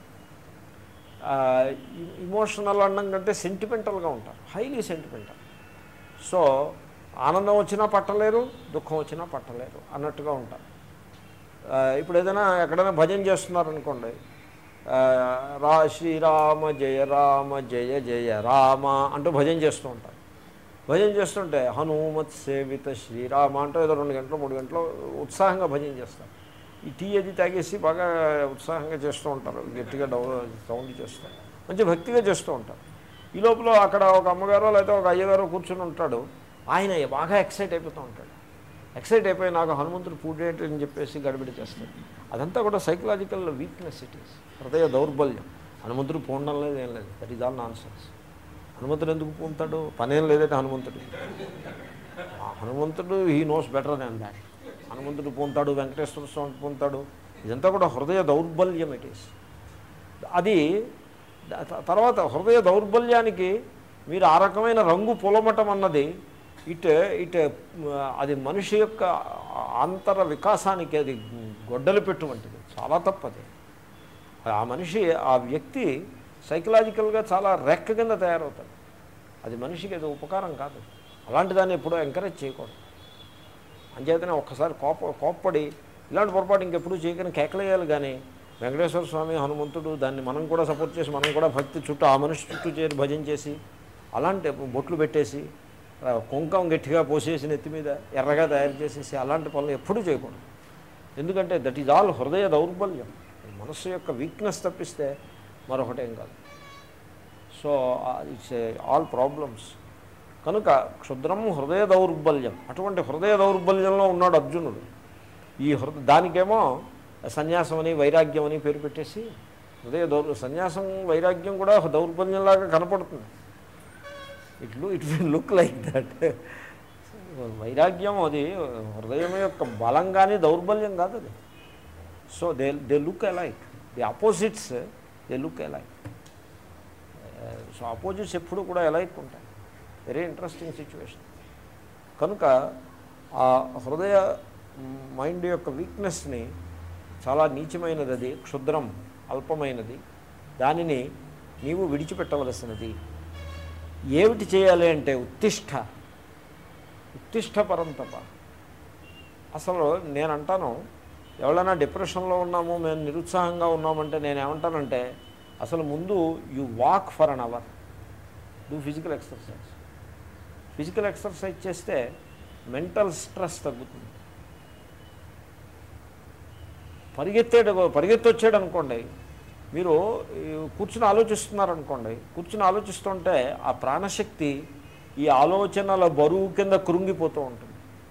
ఇమోషనల్ అనడం కంటే సెంటిమెంటల్గా ఉంటారు హైలీ సెంటిమెంటల్ సో ఆనందం వచ్చినా పట్టలేరు దుఃఖం వచ్చినా పట్టలేరు అన్నట్టుగా ఉంటారు ఆ, ఇప్పుడు ఏదైనా ఎక్కడైనా భజన చేస్తున్నారనుకోండి ఆ, రా శ్రీరామ జయ రామ జయ జయ రామ అంటూ భజన చేస్తూ ఉంటారు భజన చేస్తుంటే హనుమత్ సేవిత శ్రీరామ అంటూ ఏదో రెండు గంటలు మూడు గంటలు ఉత్సాహంగా భజన చేస్తారు ఈ టీ అది తాగేసి బాగా ఉత్సాహంగా చేస్తూ ఉంటారు గట్టిగా డౌ సౌండ్ చేస్తారు మంచి భక్తిగా చేస్తూ ఉంటారు ఈ లోపల అక్కడ ఒక అమ్మగారో లేదా ఒక అయ్యగారో కూర్చుని ఉంటాడు ఆయన బాగా ఎక్సైట్ అయిపోతూ ఉంటాడు ఎక్సైట్ అయిపోయి నాకు హనుమంతుడు పూజ ఏంటి అని చెప్పేసి గడిబిడి చేస్తాడు అదంతా కూడా సైకలాజికల్ వీక్నెస్ ఇట్ ఈస్ హృదయ దౌర్బల్యం హనుమంతుడు పూడడం లేదు ఏం లేదు that is all nonsense హనుమంతుడు ఎందుకు పూంతాడు పనేం లేదంటే హనుమంతుడు ఆ హనుమంతుడు he knows better than that హనుమంతుడు పూంతాడు వెంకటేశ్వర స్వామి పూంతాడు ఇదంతా కూడా హృదయ దౌర్బల్యం ఇట్ ఈస్ అది ద- తర్వాత హృదయ దౌర్బల్యానికి మీరు ఆ రకమైన రంగు పొలమటం అన్నది ఇట్ ఇట్ అది మనిషి యొక్క ఆంతర వికాసానికి అది గొడ్డలు పెట్టువంటిది చాలా తప్పది ఆ మనిషి ఆ వ్యక్తి సైకలాజికల్గా చాలా రెక్క కింద తయారవుతాడు అది మనిషికి అది ఉపకారం కాదు అలాంటి దాన్ని ఎప్పుడూ ఎంకరేజ్ చేయకూడదు అంచేతనే ఒక్కసారి కోప కోప్పడి ఇలాంటి పొరపాటు ఇంకెప్పుడు చేయకని కేకలేయాలి కానీ వెంకటేశ్వర స్వామి హనుమంతుడు దాన్ని మనం కూడా సపోర్ట్ చేసి మనం కూడా భక్తి చుట్టూ ఆ మనిషి చుట్టూ చేరి భజన చేసి అలాంటి బొట్లు పెట్టేసి ఆ, కుంకం గట్టిగా పోసేసి నెత్తి మీద ఎర్రగా తయారు చేసేసి అలాంటి పనులు ఎప్పుడూ చేయకూడదు ఎందుకంటే దట్ ఈజ్ ఆల్ హృదయ దౌర్బల్యం మనస్సు యొక్క వీక్నెస్ తప్పిస్తే మరొకటేం కాదు సో ఇట్స్ ఆల్ ప్రాబ్లమ్స్ కనుక క్షుద్రం హృదయ దౌర్బల్యం అటువంటి హృదయ దౌర్బల్యంలో ఉన్నాడు అర్జునుడు ఈ హృ దానికేమో సన్యాసం అని వైరాగ్యం అని పేరు పెట్టేసి హృదయ దౌర్ సన్యాసం వైరాగ్యం కూడా దౌర్బల్యంలాగా కనపడుతుంది ఇట్ లు it will look like that వైరాగ్యం అది హృదయం యొక్క బలం కానీ దౌర్బల్యం కాదు అది so they they look alike the opposites they look alike so opposites ఎప్పుడు కూడా ఎలైక్ ఉంటాయి వెరీ ఇంట్రెస్టింగ్ సిచ్యువేషన్ కనుక ఆ హృదయ మైండ్ యొక్క వీక్నెస్ని చాలా నీచమైనది అది క్షుద్రం అల్పమైనది దానిని నీవు విడిచిపెట్టవలసినది ఏమిటి చేయాలి అంటే ఉత్తిష్ట ఉత్తిష్ట పరంతప అసలు నేను అంటాను ఎవరైనా డిప్రెషన్లో ఉన్నాము మేము నిరుత్సాహంగా ఉన్నామంటే నేను ఏమంటానంటే అసలు ముందు you walk for an hour do physical exercise physical exercise చేస్తే మెంటల్ స్ట్రెస్ తగ్గుతుంది పరిగెత్తేడు పరిగెత్తి వచ్చాడు అనుకోండి మీరు ఈ, కూర్చుని ఆలోచిస్తున్నారనుకోండి కూర్చుని ఆలోచిస్తుంటే ఆ ప్రాణశక్తి ఈ ఆలోచనల బరువు కింద కృంగిపోతూ ఉంటుంది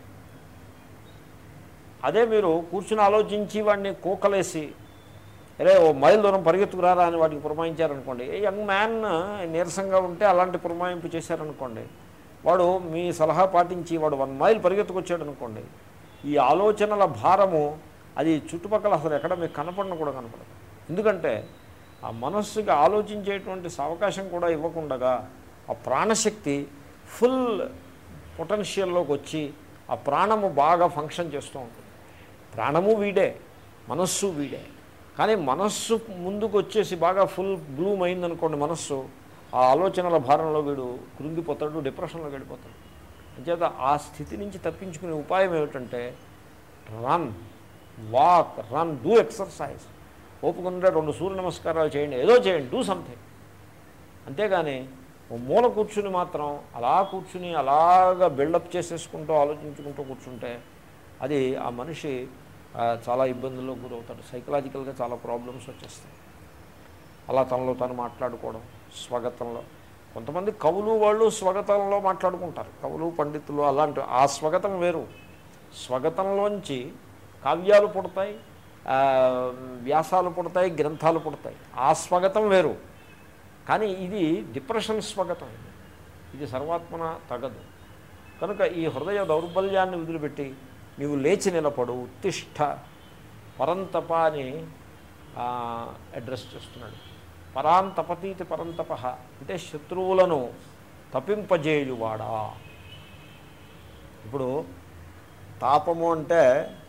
అదే మీరు కూర్చుని ఆలోచించి వాడిని కూకలేసి అరే ఓ మైల్ దూరం పరిగెత్తుకురారా అని వాటికి పురమాయించారనుకోండి ఏ యంగ్ మ్యాన్ నీరసంగా ఉంటే అలాంటి పురమాయింపు చేశారనుకోండి వాడు మీ సలహా పాటించి వాడు వన్ మైల్ పరిగెత్తుకొచ్చాడు అనుకోండి ఈ ఆలోచనల భారము అది చుట్టుపక్కల అసలు ఎక్కడ మీకు కనపడిన కూడా కనపడదు ఎందుకంటే ఆ మనస్సుకి ఆలోచించేటువంటి అవకాశం కూడా ఇవ్వకుండగా ఆ ప్రాణశక్తి ఫుల్ పొటెన్షియల్లోకి వచ్చి ఆ ప్రాణము బాగా ఫంక్షన్ చేస్తూ ఉంటుంది ప్రాణము వీడే మనస్సు వీడే కానీ మనస్సు ముందుకు వచ్చేసి బాగా ఫుల్ బ్లూమ్ అయిందనుకోండి మనస్సు ఆ ఆలోచనల భారంలో వీడు కృంగిపోతాడు డిప్రెషన్లోకి వెళ్ళిపోతాడు అంచేత ఆ స్థితి నుంచి తప్పించుకునే ఉపాయం ఏమిటంటే run walk run do exercise ఓపుకుంటే రెండు సూర్య నమస్కారాలు చేయండి ఏదో చేయండి డూ సంథింగ్ అంతేగాని ఓ మూల కూర్చుని మాత్రం అలా కూర్చుని అలాగా బిల్డప్ చేసేసుకుంటూ ఆలోచించుకుంటూ కూర్చుంటే అది ఆ మనిషి ఆ, చాలా ఇబ్బందుల్లో గురవుతాడు సైకలాజికల్గా చాలా ప్రాబ్లమ్స్ వచ్చేస్తాయి అలా తనలో తను మాట్లాడుకోవడం స్వగతంలో కొంతమంది కవులు వాళ్ళు స్వగతంలో మాట్లాడుకుంటారు కవులు పండితులు అలాంటి ఆ స్వగతం వేరు స్వగతంలోంచి కావ్యాలు పుడతాయి ఆ, వ్యాసాలు పుడతాయి గ్రంథాలు పుడతాయి ఆ స్వగతం వేరు కానీ ఇది డిప్రెషన్ స్వగతం ఇది ఇది సర్వాత్మన తగదు కనుక ఈ హృదయ దౌర్బల్యాన్ని వదిలిపెట్టి నీవు లేచి నిలబడు ఉత్తిష్ట పరంతప అని ఆ, అడ్రస్ చేస్తున్నాడు పరాంతపతీతి పరంతప అంటే శత్రువులను తప్పింపజేయువాడా ఇప్పుడు తాపము అంటే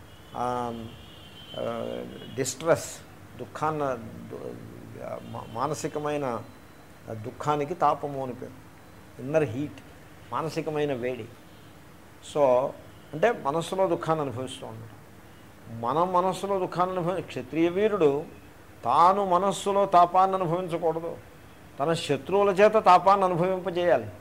డిస్ట్రెస్ దుఃఖాన్న దు- మా- మానసికమైన దుఃఖానికి తాపము అని పేరు ఇన్నర్ హీట్ మానసికమైన వేడి సో అంటే మనస్సులో దుఃఖాన్ని అనుభవిస్తూ ఉంటాడు మనం మనస్సులో దుఃఖాన్ని అనుభవి క్షత్రియ వీరుడు తాను మనస్సులో తాపాన్ని అనుభవించకూడదు తన శత్రువుల చేత తాపాన్ని అనుభవింపజేయాలి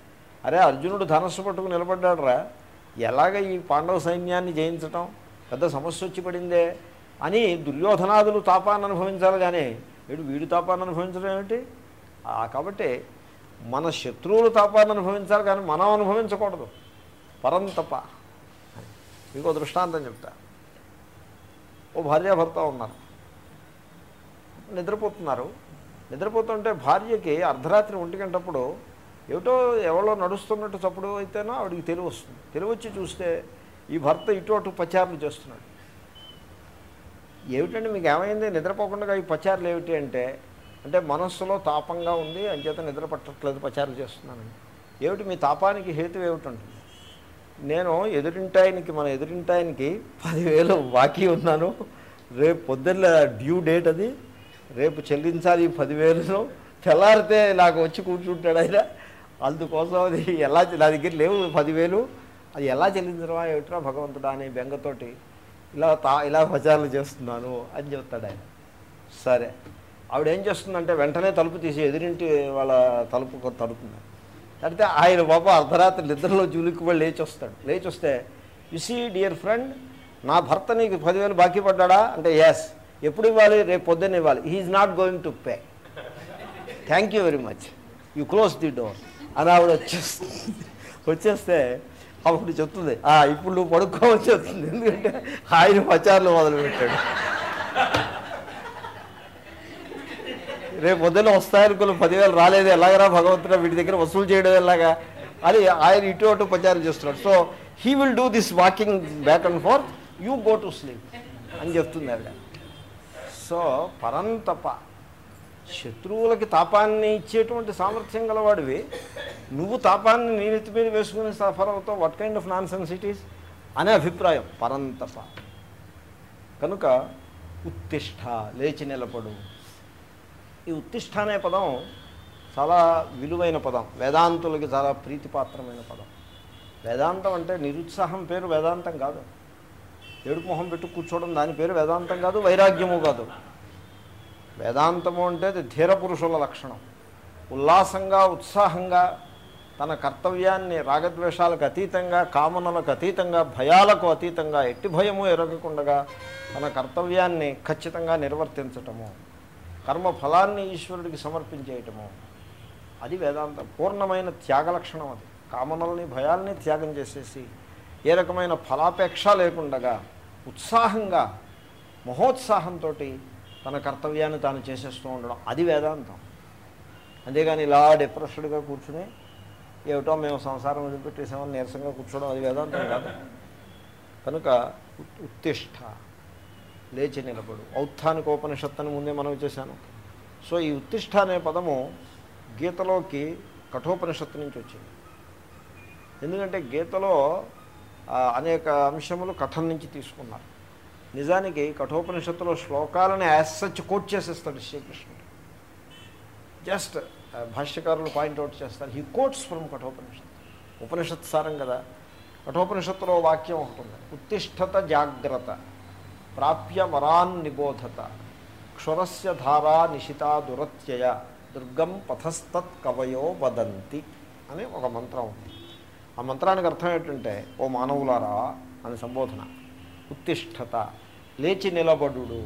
అరే అర్జునుడు ధనస్సు పట్టుకు నిలబడ్డాడురా ఎలాగ ఈ పాండవ సైన్యాన్ని జయించటం పెద్ద సమస్య వచ్చి పడిందే అని దుర్యోధనాదులు తాపాన్ని అనుభవించాలి కానీ వీడు వీడు తాపాన్ని అనుభవించడం ఏమిటి ఆ, కాబట్టి మన శత్రువులు తాపాన్ని అనుభవించాలి కానీ మనం అనుభవించకూడదు పరంతప మీకు దృష్టాంతం చెప్తా ఓ భార్యాభర్త ఉన్నారు నిద్రపోతున్నారు నిద్రపోతుంటే భార్యకి అర్ధరాత్రి ఒంటి గంటప్పుడు ఏమిటో ఎవరో నడుస్తున్నట్టు చప్పుడు అయితేనో ఆవిడికి తెలివి వస్తుంది తెలివి వచ్చి చూస్తే ఈ భర్త ఇటు అటు పచారులు చేస్తున్నాడు ఏమిటంటే మీకు ఏమైంది నిద్రపోకుండా ఈ పచారులు ఏమిటి అంటే అంటే మనస్సులో తాపంగా ఉంది అంచేత నిద్ర పట్టట్లేదు పచారులు చేస్తున్నానండి ఏమిటి మీ తాపానికి హేతు ఏమిటంటుంది నేను ఎదురింటాయనికి మన ఎదురింటాయనికి పదివేలు బాకీ ఉన్నాను రేపు పొద్దున్న డ్యూ డేట్ అది రేపు చెల్లించాలి ఈ పదివేలను తెల్లారితే నాకు వచ్చి కూర్చుంటాడు ఆయన అందుకోసం అది ఎలా నా దగ్గర లేవు పదివేలు అది ఎలా చెల్లించడమా ఏమిట్రా భగవంతుడా అనే బెంగతోటి ఇలా తా ఇలా ప్రచారాలు చేస్తున్నాను అని చెప్తాడు ఆయన సరే ఆవిడ ఏం చేస్తుందంటే వెంటనే తలుపు తీసి ఎదురింటి వాళ్ళ తలుపు తడుతుంది అయితే ఆయన బాబా అర్ధరాత్రి నిద్రలో జూలికి లేచి వస్తాడు లేచి వస్తే సీ డియర్ ఫ్రెండ్ నా భర్త నీకు పదివేలు బాకీ పడ్డాడా అంటే ఎస్ ఎప్పుడు ఇవ్వాలి రేపు పొద్దున్న ఇవ్వాలి he is not going to pay thank you very much you close the door అని ఆవిడ వచ్చేస్తుంది వచ్చేస్తే అప్పుడు చెప్తుంది "ఆ, ఇప్పుడు నువ్వు పడుకోవని చెప్తుంది ఎందుకంటే ఆయన పచారులు మొదలుపెట్టాడు రేపు పొద్దున్న వస్తాయనుకున్న పదివేలు రాలేదు ఎలాగరా భగవంతుడా వీటి దగ్గర వసూలు చేయడం ఎలాగా అని ఆయన ఇటు అటు ప్రచారం చేస్తున్నాడు so he will do this walking back and forth you go to sleep అని చెప్తుంది ఆవిడ సో పరంతప శత్రువులకి తాపాన్ని ఇచ్చేటువంటి సామర్థ్యం గలవాడివి నువ్వు తాపాన్ని నీ నెత్తి మీద వేసుకుని సఫర్ అవుతావు what kind of nonsense it is అనే అభిప్రాయం పరంతప కనుక ఉత్తిష్ట లేచి నిలబడు ఈ ఉత్తిష్ట అనే పదం చాలా విలువైన పదం వేదాంతులకి చాలా ప్రీతిపాత్రమైన పదం వేదాంతం అంటే నిరుత్సాహం పేరు వేదాంతం కాదు ఏడుపు మొహం పెట్టు కూర్చోవడం దాని పేరు వేదాంతం కాదు వైరాగ్యము కాదు వేదాంతము అంటే అది ధీర పురుషుల లక్షణం ఉల్లాసంగా ఉత్సాహంగా తన కర్తవ్యాన్ని రాగద్వేషాలకు అతీతంగా కామనలకు అతీతంగా భయాలకు అతీతంగా ఎట్టి భయము ఎరగకుండగా తన కర్తవ్యాన్ని ఖచ్చితంగా నిర్వర్తించటము కర్మ ఫలాన్ని ఈశ్వరుడికి సమర్పించేయటము అది వేదాంతం పూర్ణమైన త్యాగ లక్షణం అది కామనల్ని భయాల్ని త్యాగం చేసేసి ఏ రకమైన ఫలాపేక్ష లేకుండగా ఉత్సాహంగా మహోత్సాహంతో తన కర్తవ్యాన్ని తాను చేసేస్తూ ఉండడం అది వేదాంతం అంతేగాని ఇలా డిప్రెస్డ్గా కూర్చుని ఏమిటో మేము సంసారం వదిలిపెట్టేసామని నీరసంగా కూర్చోవడం అది వేదాంతం కాదు కనుక ఉత్- ఉత్తిష్ట లేచి నిలబడు ఔత్థానిక ఉపనిషత్తు అని ముందే మనం చేశాను సో ఈ ఉత్తిష్ట అనే పదము గీతలోకి కఠోపనిషత్తు నుంచి వచ్చింది ఎందుకంటే గీతలో ఆ, అనేక అంశములు కథం నుంచి తీసుకున్నారు నిజానికి కఠోపనిషత్తులో శ్లోకాలని యాజ్ సచ్ కోట్ చేసేస్తాడు శ్రీకృష్ణుడు జస్ట్ భాష్యకారులు పాయింట్అవుట్ చేస్తారు he quotes from Kathopanishad Upanishad సారం కదా కఠోపనిషత్తులో వాక్యం ఒకటి ఉంది ఉత్తిష్టత జాగ్రత్త ప్రాప్య వరాన్ నిబోధత క్షురస్య ధారా నిశితా దురత్యయ దుర్గం పథస్తత్ కవయో వదంతి అని ఒక మంత్రం ఉంది ఆ మంత్రానికి అర్థం ఏంటంటే ఓ మానవులారా అని సంబోధన ఉత్తిష్టత లేచి నిలబడుడు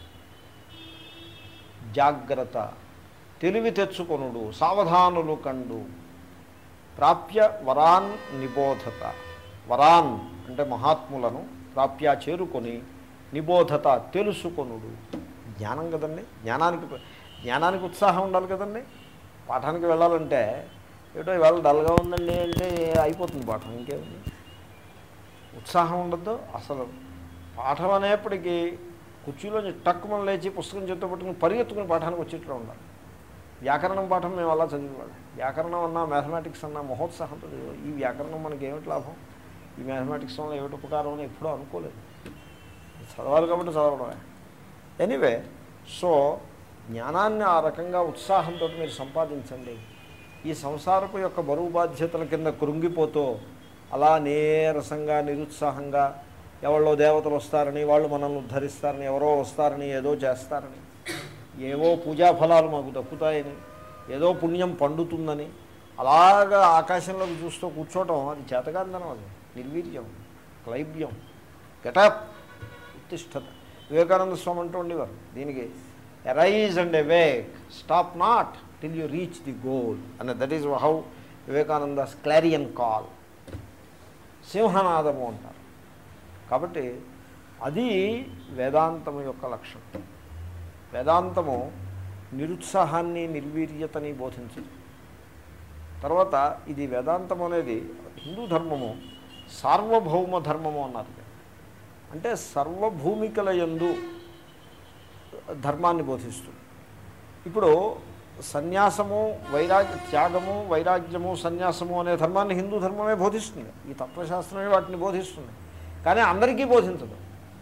జాగ్రత్త తెలివి తెచ్చుకొనుడు సావధానులు కండు ప్రాప్య వరాన్ నిబోధత వరాన్ అంటే మహాత్ములను ప్రాప్య చేరుకొని నిబోధత తెలుసుకొనుడు జ్ఞానం కదండి జ్ఞానానికి జ్ఞానానికి ఉత్సాహం ఉండాలి కదండి పాఠానికి వెళ్ళాలంటే ఏటో ఇవాళ డల్గా ఉందండి అంటే అయిపోతుంది పాఠం ఇంకేముంది ఉత్సాహం ఉండద్దు అసలు పాఠం అనేప్పటికీ కుర్చీలో టక్కుమని లేచి పుస్తకం చేతితో పట్టుకుని పరిగెత్తుకుని పాఠానికి వచ్చేట్లు ఉండాలి వ్యాకరణం పాఠం మేము అలా చదివేవాళ్ళం వ్యాకరణం అన్నా మ్యాథమెటిక్స్ అన్నా మహోత్సాహంతో చదివేవాళ్ళం. ఈ వ్యాకరణం మనకి ఏమిటి లాభం ఈ మ్యాథమెటిక్స్ వల్ల ఏమిటి ఉపకారం అని ఎప్పుడూ అనుకోలేదు చదవాలి కాబట్టి చదవడమే ఎనీవే సో జ్ఞానాన్ని ఆ రకంగా ఉత్సాహంతో మీరు సంపాదించండి ఈ సంసారపు యొక్క బరువు బాధ్యతల కింద కృంగిపోతూ అలా నీరసంగా నిరుత్సాహంగా ఎవరో దేవతలు వస్తారని వాళ్ళు మనల్ని ఉద్ధరిస్తారని ఎవరో వస్తారని ఏదో చేస్తారని ఏవో పూజా ఫలాలు మాకు దక్కుతాయని ఏదో పుణ్యం పండుతుందని అలాగా ఆకాశంలోకి చూస్తూ కూర్చోవటం అది చేతకాందనం అది నిర్వీర్యం క్లైబ్యం గెటప్ ఉత్తిష్టత వివేకానంద స్వామి అంటూ ఉండేవారు దీనికి arise and awake stop not till you reach the goal and that is how Vivekananda's clarion call సింహనాదము అంటారు కాబట్టి అది వేదాంతము యొక్క లక్షణం వేదాంతము నిరుత్సాహాన్ని నిర్వీర్యతని బోధించదు తర్వాత ఇది వేదాంతం అనేది హిందూ ధర్మము సార్వభౌమ ధర్మము అన్నారు అంటే సర్వభూమికల యందు ధర్మాన్ని బోధిస్తుంది ఇప్పుడు సన్యాసము వైరాగ్య త్యాగము వైరాగ్యము సన్యాసము అనే ధర్మాన్ని హిందూ ధర్మమే బోధిస్తుంది ఈ తత్వశాస్త్రమే వాటిని బోధిస్తుంది కానీ అందరికీ బోధించదు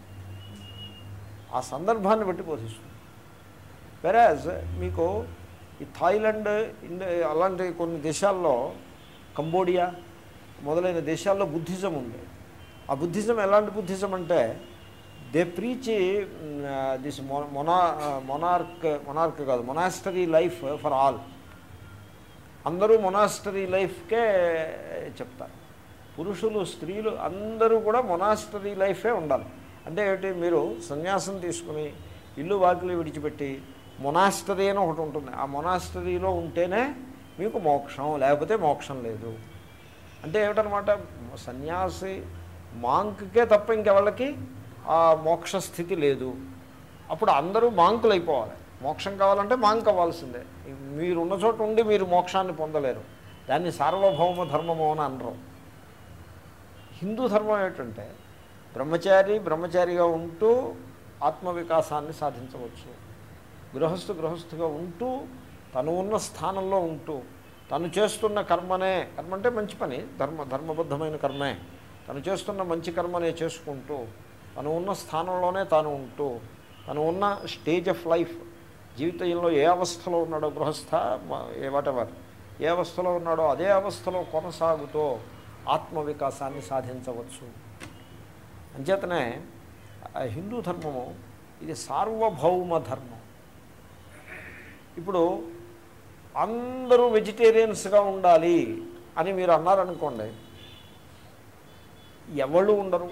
ఆ సందర్భాన్ని బట్టి బోధిస్తుంది వెరాజ్ మీకు ఈ థాయిలాండ్ ఇండియా అలాంటి కొన్ని దేశాల్లో కంబోడియా మొదలైన దేశాల్లో బుద్ధిజం ఉంది ఆ బుద్ధిజం ఎలాంటి బుద్ధిజం అంటే దే ప్రీచ్ దిస్ మొనా మొనార్క్ మొనార్క్ కాదు మొనాస్టరీ లైఫ్ ఫర్ ఆల్ అందరూ మొనాస్టరీ లైఫ్కే చెప్తారు పురుషులు స్త్రీలు అందరూ కూడా మొనాస్టరీ లైఫే ఉండాలి అంటే ఏమిటి మీరు సన్యాసం తీసుకుని ఇల్లు వాకిలి విడిచిపెట్టి మొనాస్టరీ అని ఒకటి ఉంటుంది ఆ మొనాస్టరీలో ఉంటేనే మీకు మోక్షం లేకపోతే మోక్షం లేదు అంటే ఏమిటనమాట సన్యాసి మాంక్కే తప్ప ఇంకెవాళ్ళకి ఆ మోక్ష స్థితి లేదు అప్పుడు అందరూ మాంకులు అయిపోవాలి మోక్షం కావాలంటే మాంక్ అవ్వాల్సిందే మీరున్న చోట ఉండి మీరు మోక్షాన్ని పొందలేరు దాన్ని సార్వభౌమ ధర్మము అని అనరు హిందూ ధర్మం ఏంటంటే బ్రహ్మచారి బ్రహ్మచారిగా ఉంటూ ఆత్మవికాసాన్ని సాధించవచ్చు గృహస్థు గృహస్థుగా ఉంటూ తను ఉన్న స్థానంలో ఉంటూ తను చేస్తున్న కర్మనే కర్మ అంటే మంచి పని ధర్మ ధర్మబద్ధమైన కర్మే తను చేస్తున్న మంచి కర్మనే చేసుకుంటూ తను ఉన్న స్థానంలోనే తాను ఉంటూ తను ఉన్న స్టేజ్ ఆఫ్ లైఫ్ జీవితంలో ఏ అవస్థలో ఉన్నాడో గృహస్థ ఏ వాటెవర్ ఏ అవస్థలో ఉన్నాడో అదే అవస్థలో కొనసాగుతూ ఆత్మవికాసాన్ని సాధించవచ్చు అంచేతనే ఆ హిందూ ధర్మము ఇది సార్వభౌమ ధర్మం ఇప్పుడు అందరూ వెజిటేరియన్స్గా ఉండాలి అని మీరు అన్నారనుకోండి ఎవళ్ళు ఉండరు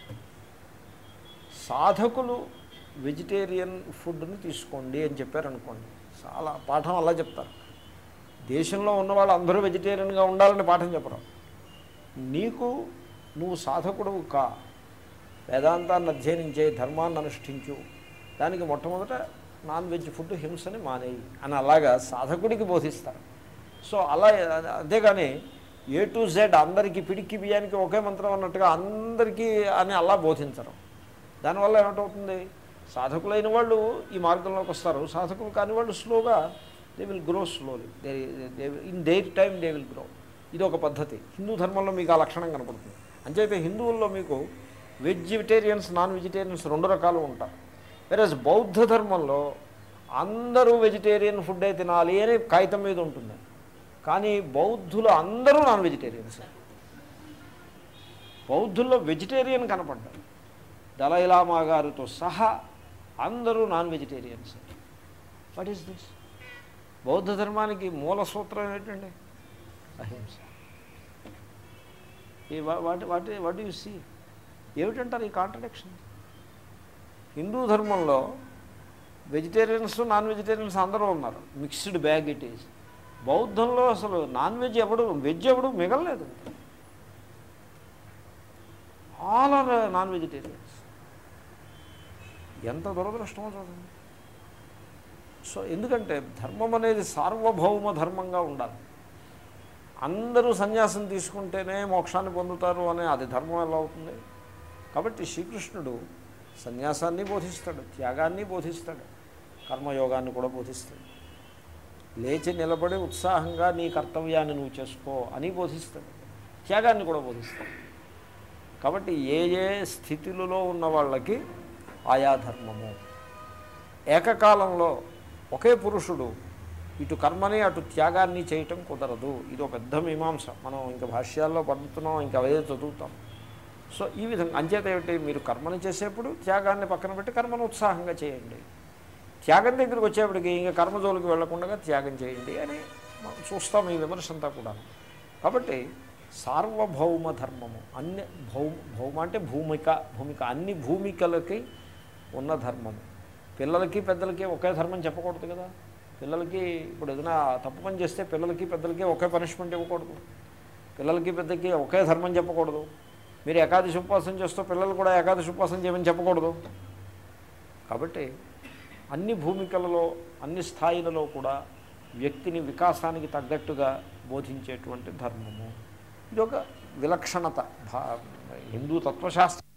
సాధకులు వెజిటేరియన్ ఫుడ్ని తీసుకోండి అని చెప్పారనుకోండి చాలా పాఠం అలా చెప్తారు దేశంలో ఉన్న వాళ్ళు అందరూ వెజిటేరియన్గా ఉండాలని పాఠం చెప్పరు నీకు నువ్వు సాధకుడు కా వేదాంతాన్ని అధ్యయనం చేయి ధర్మాన్ని అనుష్ఠించు దానికి మొట్టమొదట నాన్ వెజ్ ఫుడ్ హింసని మానేయి అని అలాగా సాధకుడికి బోధిస్తారు సో అలా అంతేగాని ఏ టు జెడ్ అందరికీ పిడికి బియ్యానికి ఒకే మంత్రం అన్నట్టుగా అందరికీ అని అలా బోధించరు దానివల్ల ఏమిటవుతుంది సాధకులైన వాళ్ళు ఈ మార్గంలోకి వస్తారు సాధకులు కాని వాళ్ళు స్లోగా they will grow slowly they in their time they will grow ఇది ఒక పద్ధతి హిందూ ధర్మంలో మీకు ఆ లక్షణం కనపడుతుంది అంచేతే హిందువుల్లో మీకు వెజిటేరియన్స్ నాన్ వెజిటేరియన్స్ రెండు రకాలు ఉంటారు వెరస్ బౌద్ధ ధర్మంలో అందరూ వెజిటేరియన్ ఫుడ్డే తినాలి అని కాగితం మీద ఉంటుంది కానీ బౌద్ధులు అందరూ నాన్ వెజిటేరియన్స్ బౌద్ధుల్లో వెజిటేరియన్ కనపడ్డారు దలైలామా గారితో సహా అందరూ non vegetarians what is this బౌద్ధ ధర్మానికి మూల సూత్రం ఏంటండి అహింస ఈ వాటి వాటి వాట్ యు సీ ఏమిటంటారు ఈ కాంట్రడిక్షన్ హిందూ ధర్మంలో వెజిటేరియన్స్ నాన్ వెజిటేరియన్స్ అందరూ ఉన్నారు మిక్స్డ్ బ్యాగ్ ఇట్ ఈజ్ బౌద్ధంలో అసలు నాన్ వెజ్ ఎవడు వెజ్ ఎవడు మిగలలేదు ఆల్ ఆర్ నాన్ వెజిటేరియన్స్ ఎంత దురదృష్టమో చూడండి సో ఎందుకంటే ధర్మం అనేది సార్వభౌమ ధర్మంగా ఉండాలి అందరూ సన్యాసం తీసుకుంటేనే మోక్షాన్ని పొందుతారు అనే అది ధర్మం ఎలా అవుతుంది కాబట్టి శ్రీకృష్ణుడు సన్యాసాన్ని బోధిస్తాడు త్యాగాన్ని బోధిస్తాడు కర్మయోగాన్ని కూడా బోధిస్తాడు లేచి నిలబడి ఉత్సాహంగా నీ కర్తవ్యాన్ని నువ్వు చేసుకో అని బోధిస్తాడు త్యాగాన్ని కూడా బోధిస్తాడు కాబట్టి ఏ ఏ స్థితిలో ఉన్న వాళ్ళకి ఆయా ధర్మము ఏకకాలంలో ఒకే పురుషుడు ఇటు కర్మని అటు త్యాగాన్ని చేయటం కుదరదు ఇది ఒక పెద్ద మీమాంస మనం ఇంకా భాష్యాల్లో పడుతున్నాం ఇంకా అవే చదువుతాం సో ఈ విధంగా అంచేత ఏమిటి మీరు కర్మని చేసేప్పుడు త్యాగాన్ని పక్కన పెట్టి కర్మను ఉత్సాహంగా చేయండి త్యాగం దగ్గరికి వచ్చేప్పటికి ఇంకా కర్మజోలికి వెళ్లకుండా త్యాగం చేయండి అని మనం చూస్తాం ఈ విమర్శ అంతా కూడా కాబట్టి సార్వభౌమ ధర్మము అన్ని భౌ భౌమ అంటే భూమిక భూమిక అన్ని భూమికలకి ఉన్న ధర్మము పిల్లలకి పెద్దలకి ఒకే ధర్మం చెప్పకూడదు కదా పిల్లలకి ఇప్పుడు ఏదైనా తప్పు పని చేస్తే పిల్లలకి పెద్దలకి ఒకే పనిష్మెంట్ ఇవ్వకూడదు పిల్లలకి పెద్దకి ఒకే ధర్మం చెప్పకూడదు మీరు ఏకాదశి ఉపవాసం చేస్తూ పిల్లలు కూడా ఏకాదశి ఉపవాసం చేయమని చెప్పకూడదు కాబట్టి అన్ని భూమికలలో అన్ని స్థాయిలలో కూడా వ్యక్తిని వికాసానికి తగ్గట్టుగా బోధించేటువంటి ధర్మము ఇది ఒక విలక్షణత భా హిందూ తత్వశాస్త్రం